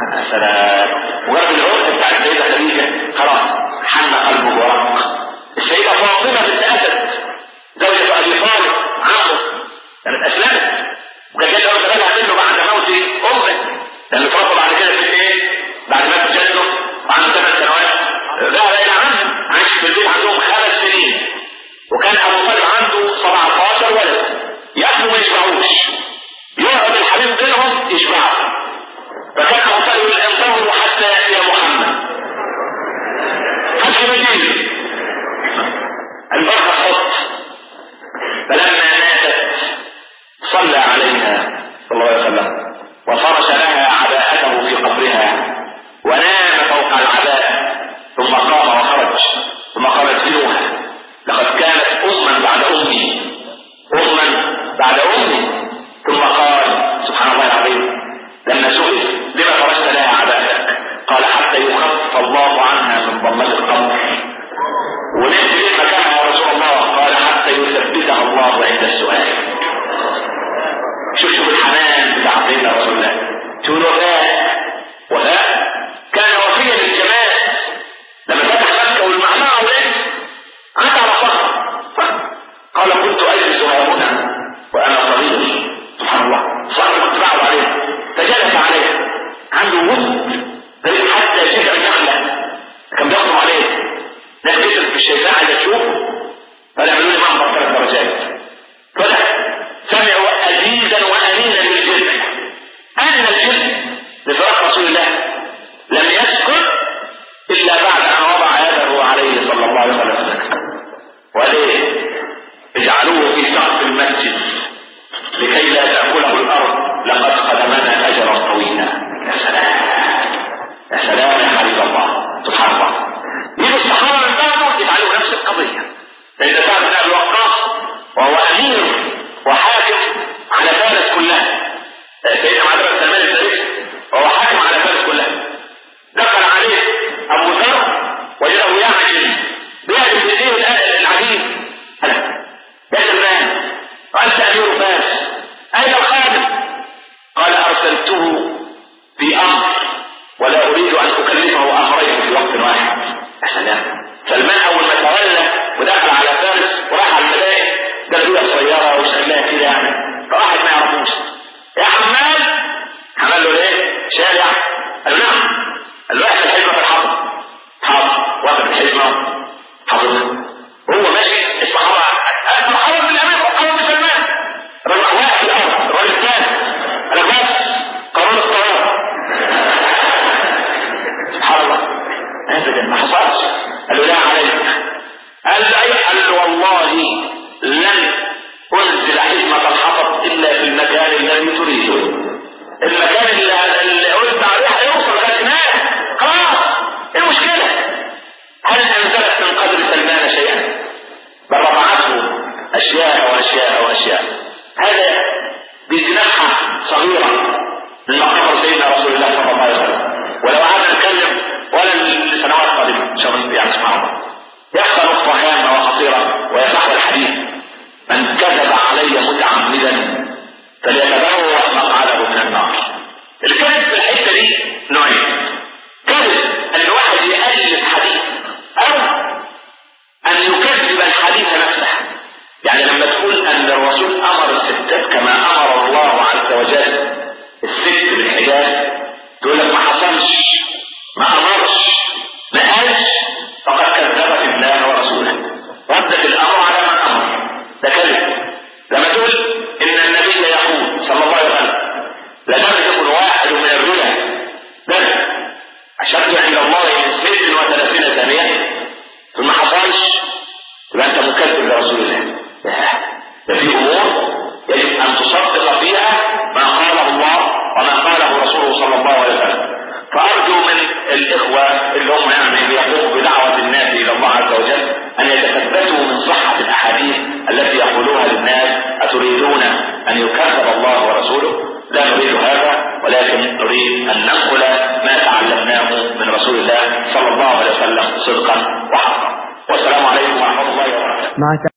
سلام مجرد العرف بتاع السيده خديجه خلاص حن قلبه ورق السيده فاطمه بنت اسد زوجة ابي طالب عمه كانت اسلمت وكان جاي اول ثلاثه منه بعد موت امه لان توفى بعد كده في ايه؟ بعد ما جده وعنده ثمان سنوات ذهب الى عمه عاش في البيت عندهم خمس سنين وكان ابو طالب عنده 17 ولد ياكلوا ما يشبعوش يقعد الحبيب بينهم يشبعوا فكان ابو طالب ينتظر حتى ياتي محمد حتى المدينه البركه حط فلما ماتت صلى عليها صلى الله عليه وسلم وفرش لها عباءته في قبرها ونام فوق العباءة ثم قام وخرج ثم قال ادفنوها لقد كانت أما بعد أمي أما بعد أمي ثم قال سبحان الله العظيم لما سئل لما فرشت لها عباءتك قال حتى يخفف الله عنها من ضمة القبر ونمت ليه مكانها يا رسول الله قال حتى يثبتها الله عند السؤال شوف شوف الحنان بتاع سيدنا رسول الله شوف الوفاء وفاء كان وفيا للجمال لما فتح مكه والمعمعه والاسم عاد على صخر قال كنت اجلس ها هنا وانا صغير سبحان الله صخر كنت بقعد عليه فجلس عليه عنده وزن بل حتى جذع النخله كان بيقطم عليه ناس بيترك في الشيطان عايزه تشوفه فلعملوا لي منبر ثلاث درجات طلع سمعوا أزيزا وأمينا للجن أن الجن لفراق رسول الله لم يسكت إلا بعد أن وضع يده عليه صلى الله عليه وسلم وليه اجعلوه في سقف المسجد لكي لا تأكله الأرض لقد قدمنا أجرا طويلا يا سلام يا سلام يا حبيب الله سبحان الله يجي الصحابة من بعده يفعلوا نفس القضية فإذا سعد بن أبي وقاص وهو أمير وحاكم على فارس كلها سيدنا معاذ بن سلمان الفارسي وهو حاكم على فارس كلها دخل عليه ابو ذر وجده يعجل بيعجل في ايديه العجيب هلا يا سلمان وانت امير فارس اين الخادم قال ارسلته في امر ولا اريد ان اكلفه امرين في وقت واحد يا سلام سلمان اول ما تولى ودخل على فارس وراح على المدائن ده بيها قصيره وشكلها كده يعني فواحد ما يعرفوش يا حمال عمل له ايه؟ شارع قال له نعم قال له احنا الحزمه في الحضر حاضر واخد الحزمه حاضر هو ماشي الصحابه الصحابه بالامام وقالوا بسلمان الراجل واقف في الارض الراجل الثاني قال لك بس قانون الطياره سبحان الله ابدا ما حصلش قال له لا عليك قال له اي قال له والله لن انزل حزمه الحطب الا في المكان الذي تريده المكان اللي, اللي قلت عليه هيوصل لغايه هناك خلاص ايه المشكله هل انزلت من قدر سلمان شيئا بل رفعته اشياء واشياء واشياء هذا بجناحه صغيره من مقام سيدنا رسول الله صلى الله عليه وسلم ولو قعدنا نتكلم ولا لسنوات قادمه ان شاء الله يعني سبحان الله يحصل نقطه هامه وخطيره وهي نحو الحديث من كذب علي متعمدا فليتبوأ مقعده من النار الكذب في الحته دي نوعين كذب ان الواحد يألف حديث او ان يكذب الحديث نفسه يعني لما تقول ان الرسول امر الستات كما امر الله عز وجل الست بالحجاب تقول لك ما حصلش ما امرش ما قالش فقد كذبت الله ورسوله ردت الامر على من امر ده كذب لما تقول ان النبي يقول صلى الله عليه وسلم لا تمسك واحد من الرجال بل اشد عند الله من ست وثلاثين ثانيه ثم حصلش يبقى انت مكذب لرسول الله ده في امور يجب ان تصدق فيها ما قاله الله وما قاله رسوله صلى الله عليه وسلم فارجو من الاخوه اللي هم يعني بيقوموا بدعوه الناس الى الله عز وجل ان يتثبتوا من صحه الاحاديث التي يقولوها للناس اتريدون ان يكذب الله ورسوله لا نريد هذا ولكن نريد ان ننقل ما تعلمناه من رسول الله صلى الله عليه وسلم صدقا وحقا والسلام عليكم ورحمه الله وبركاته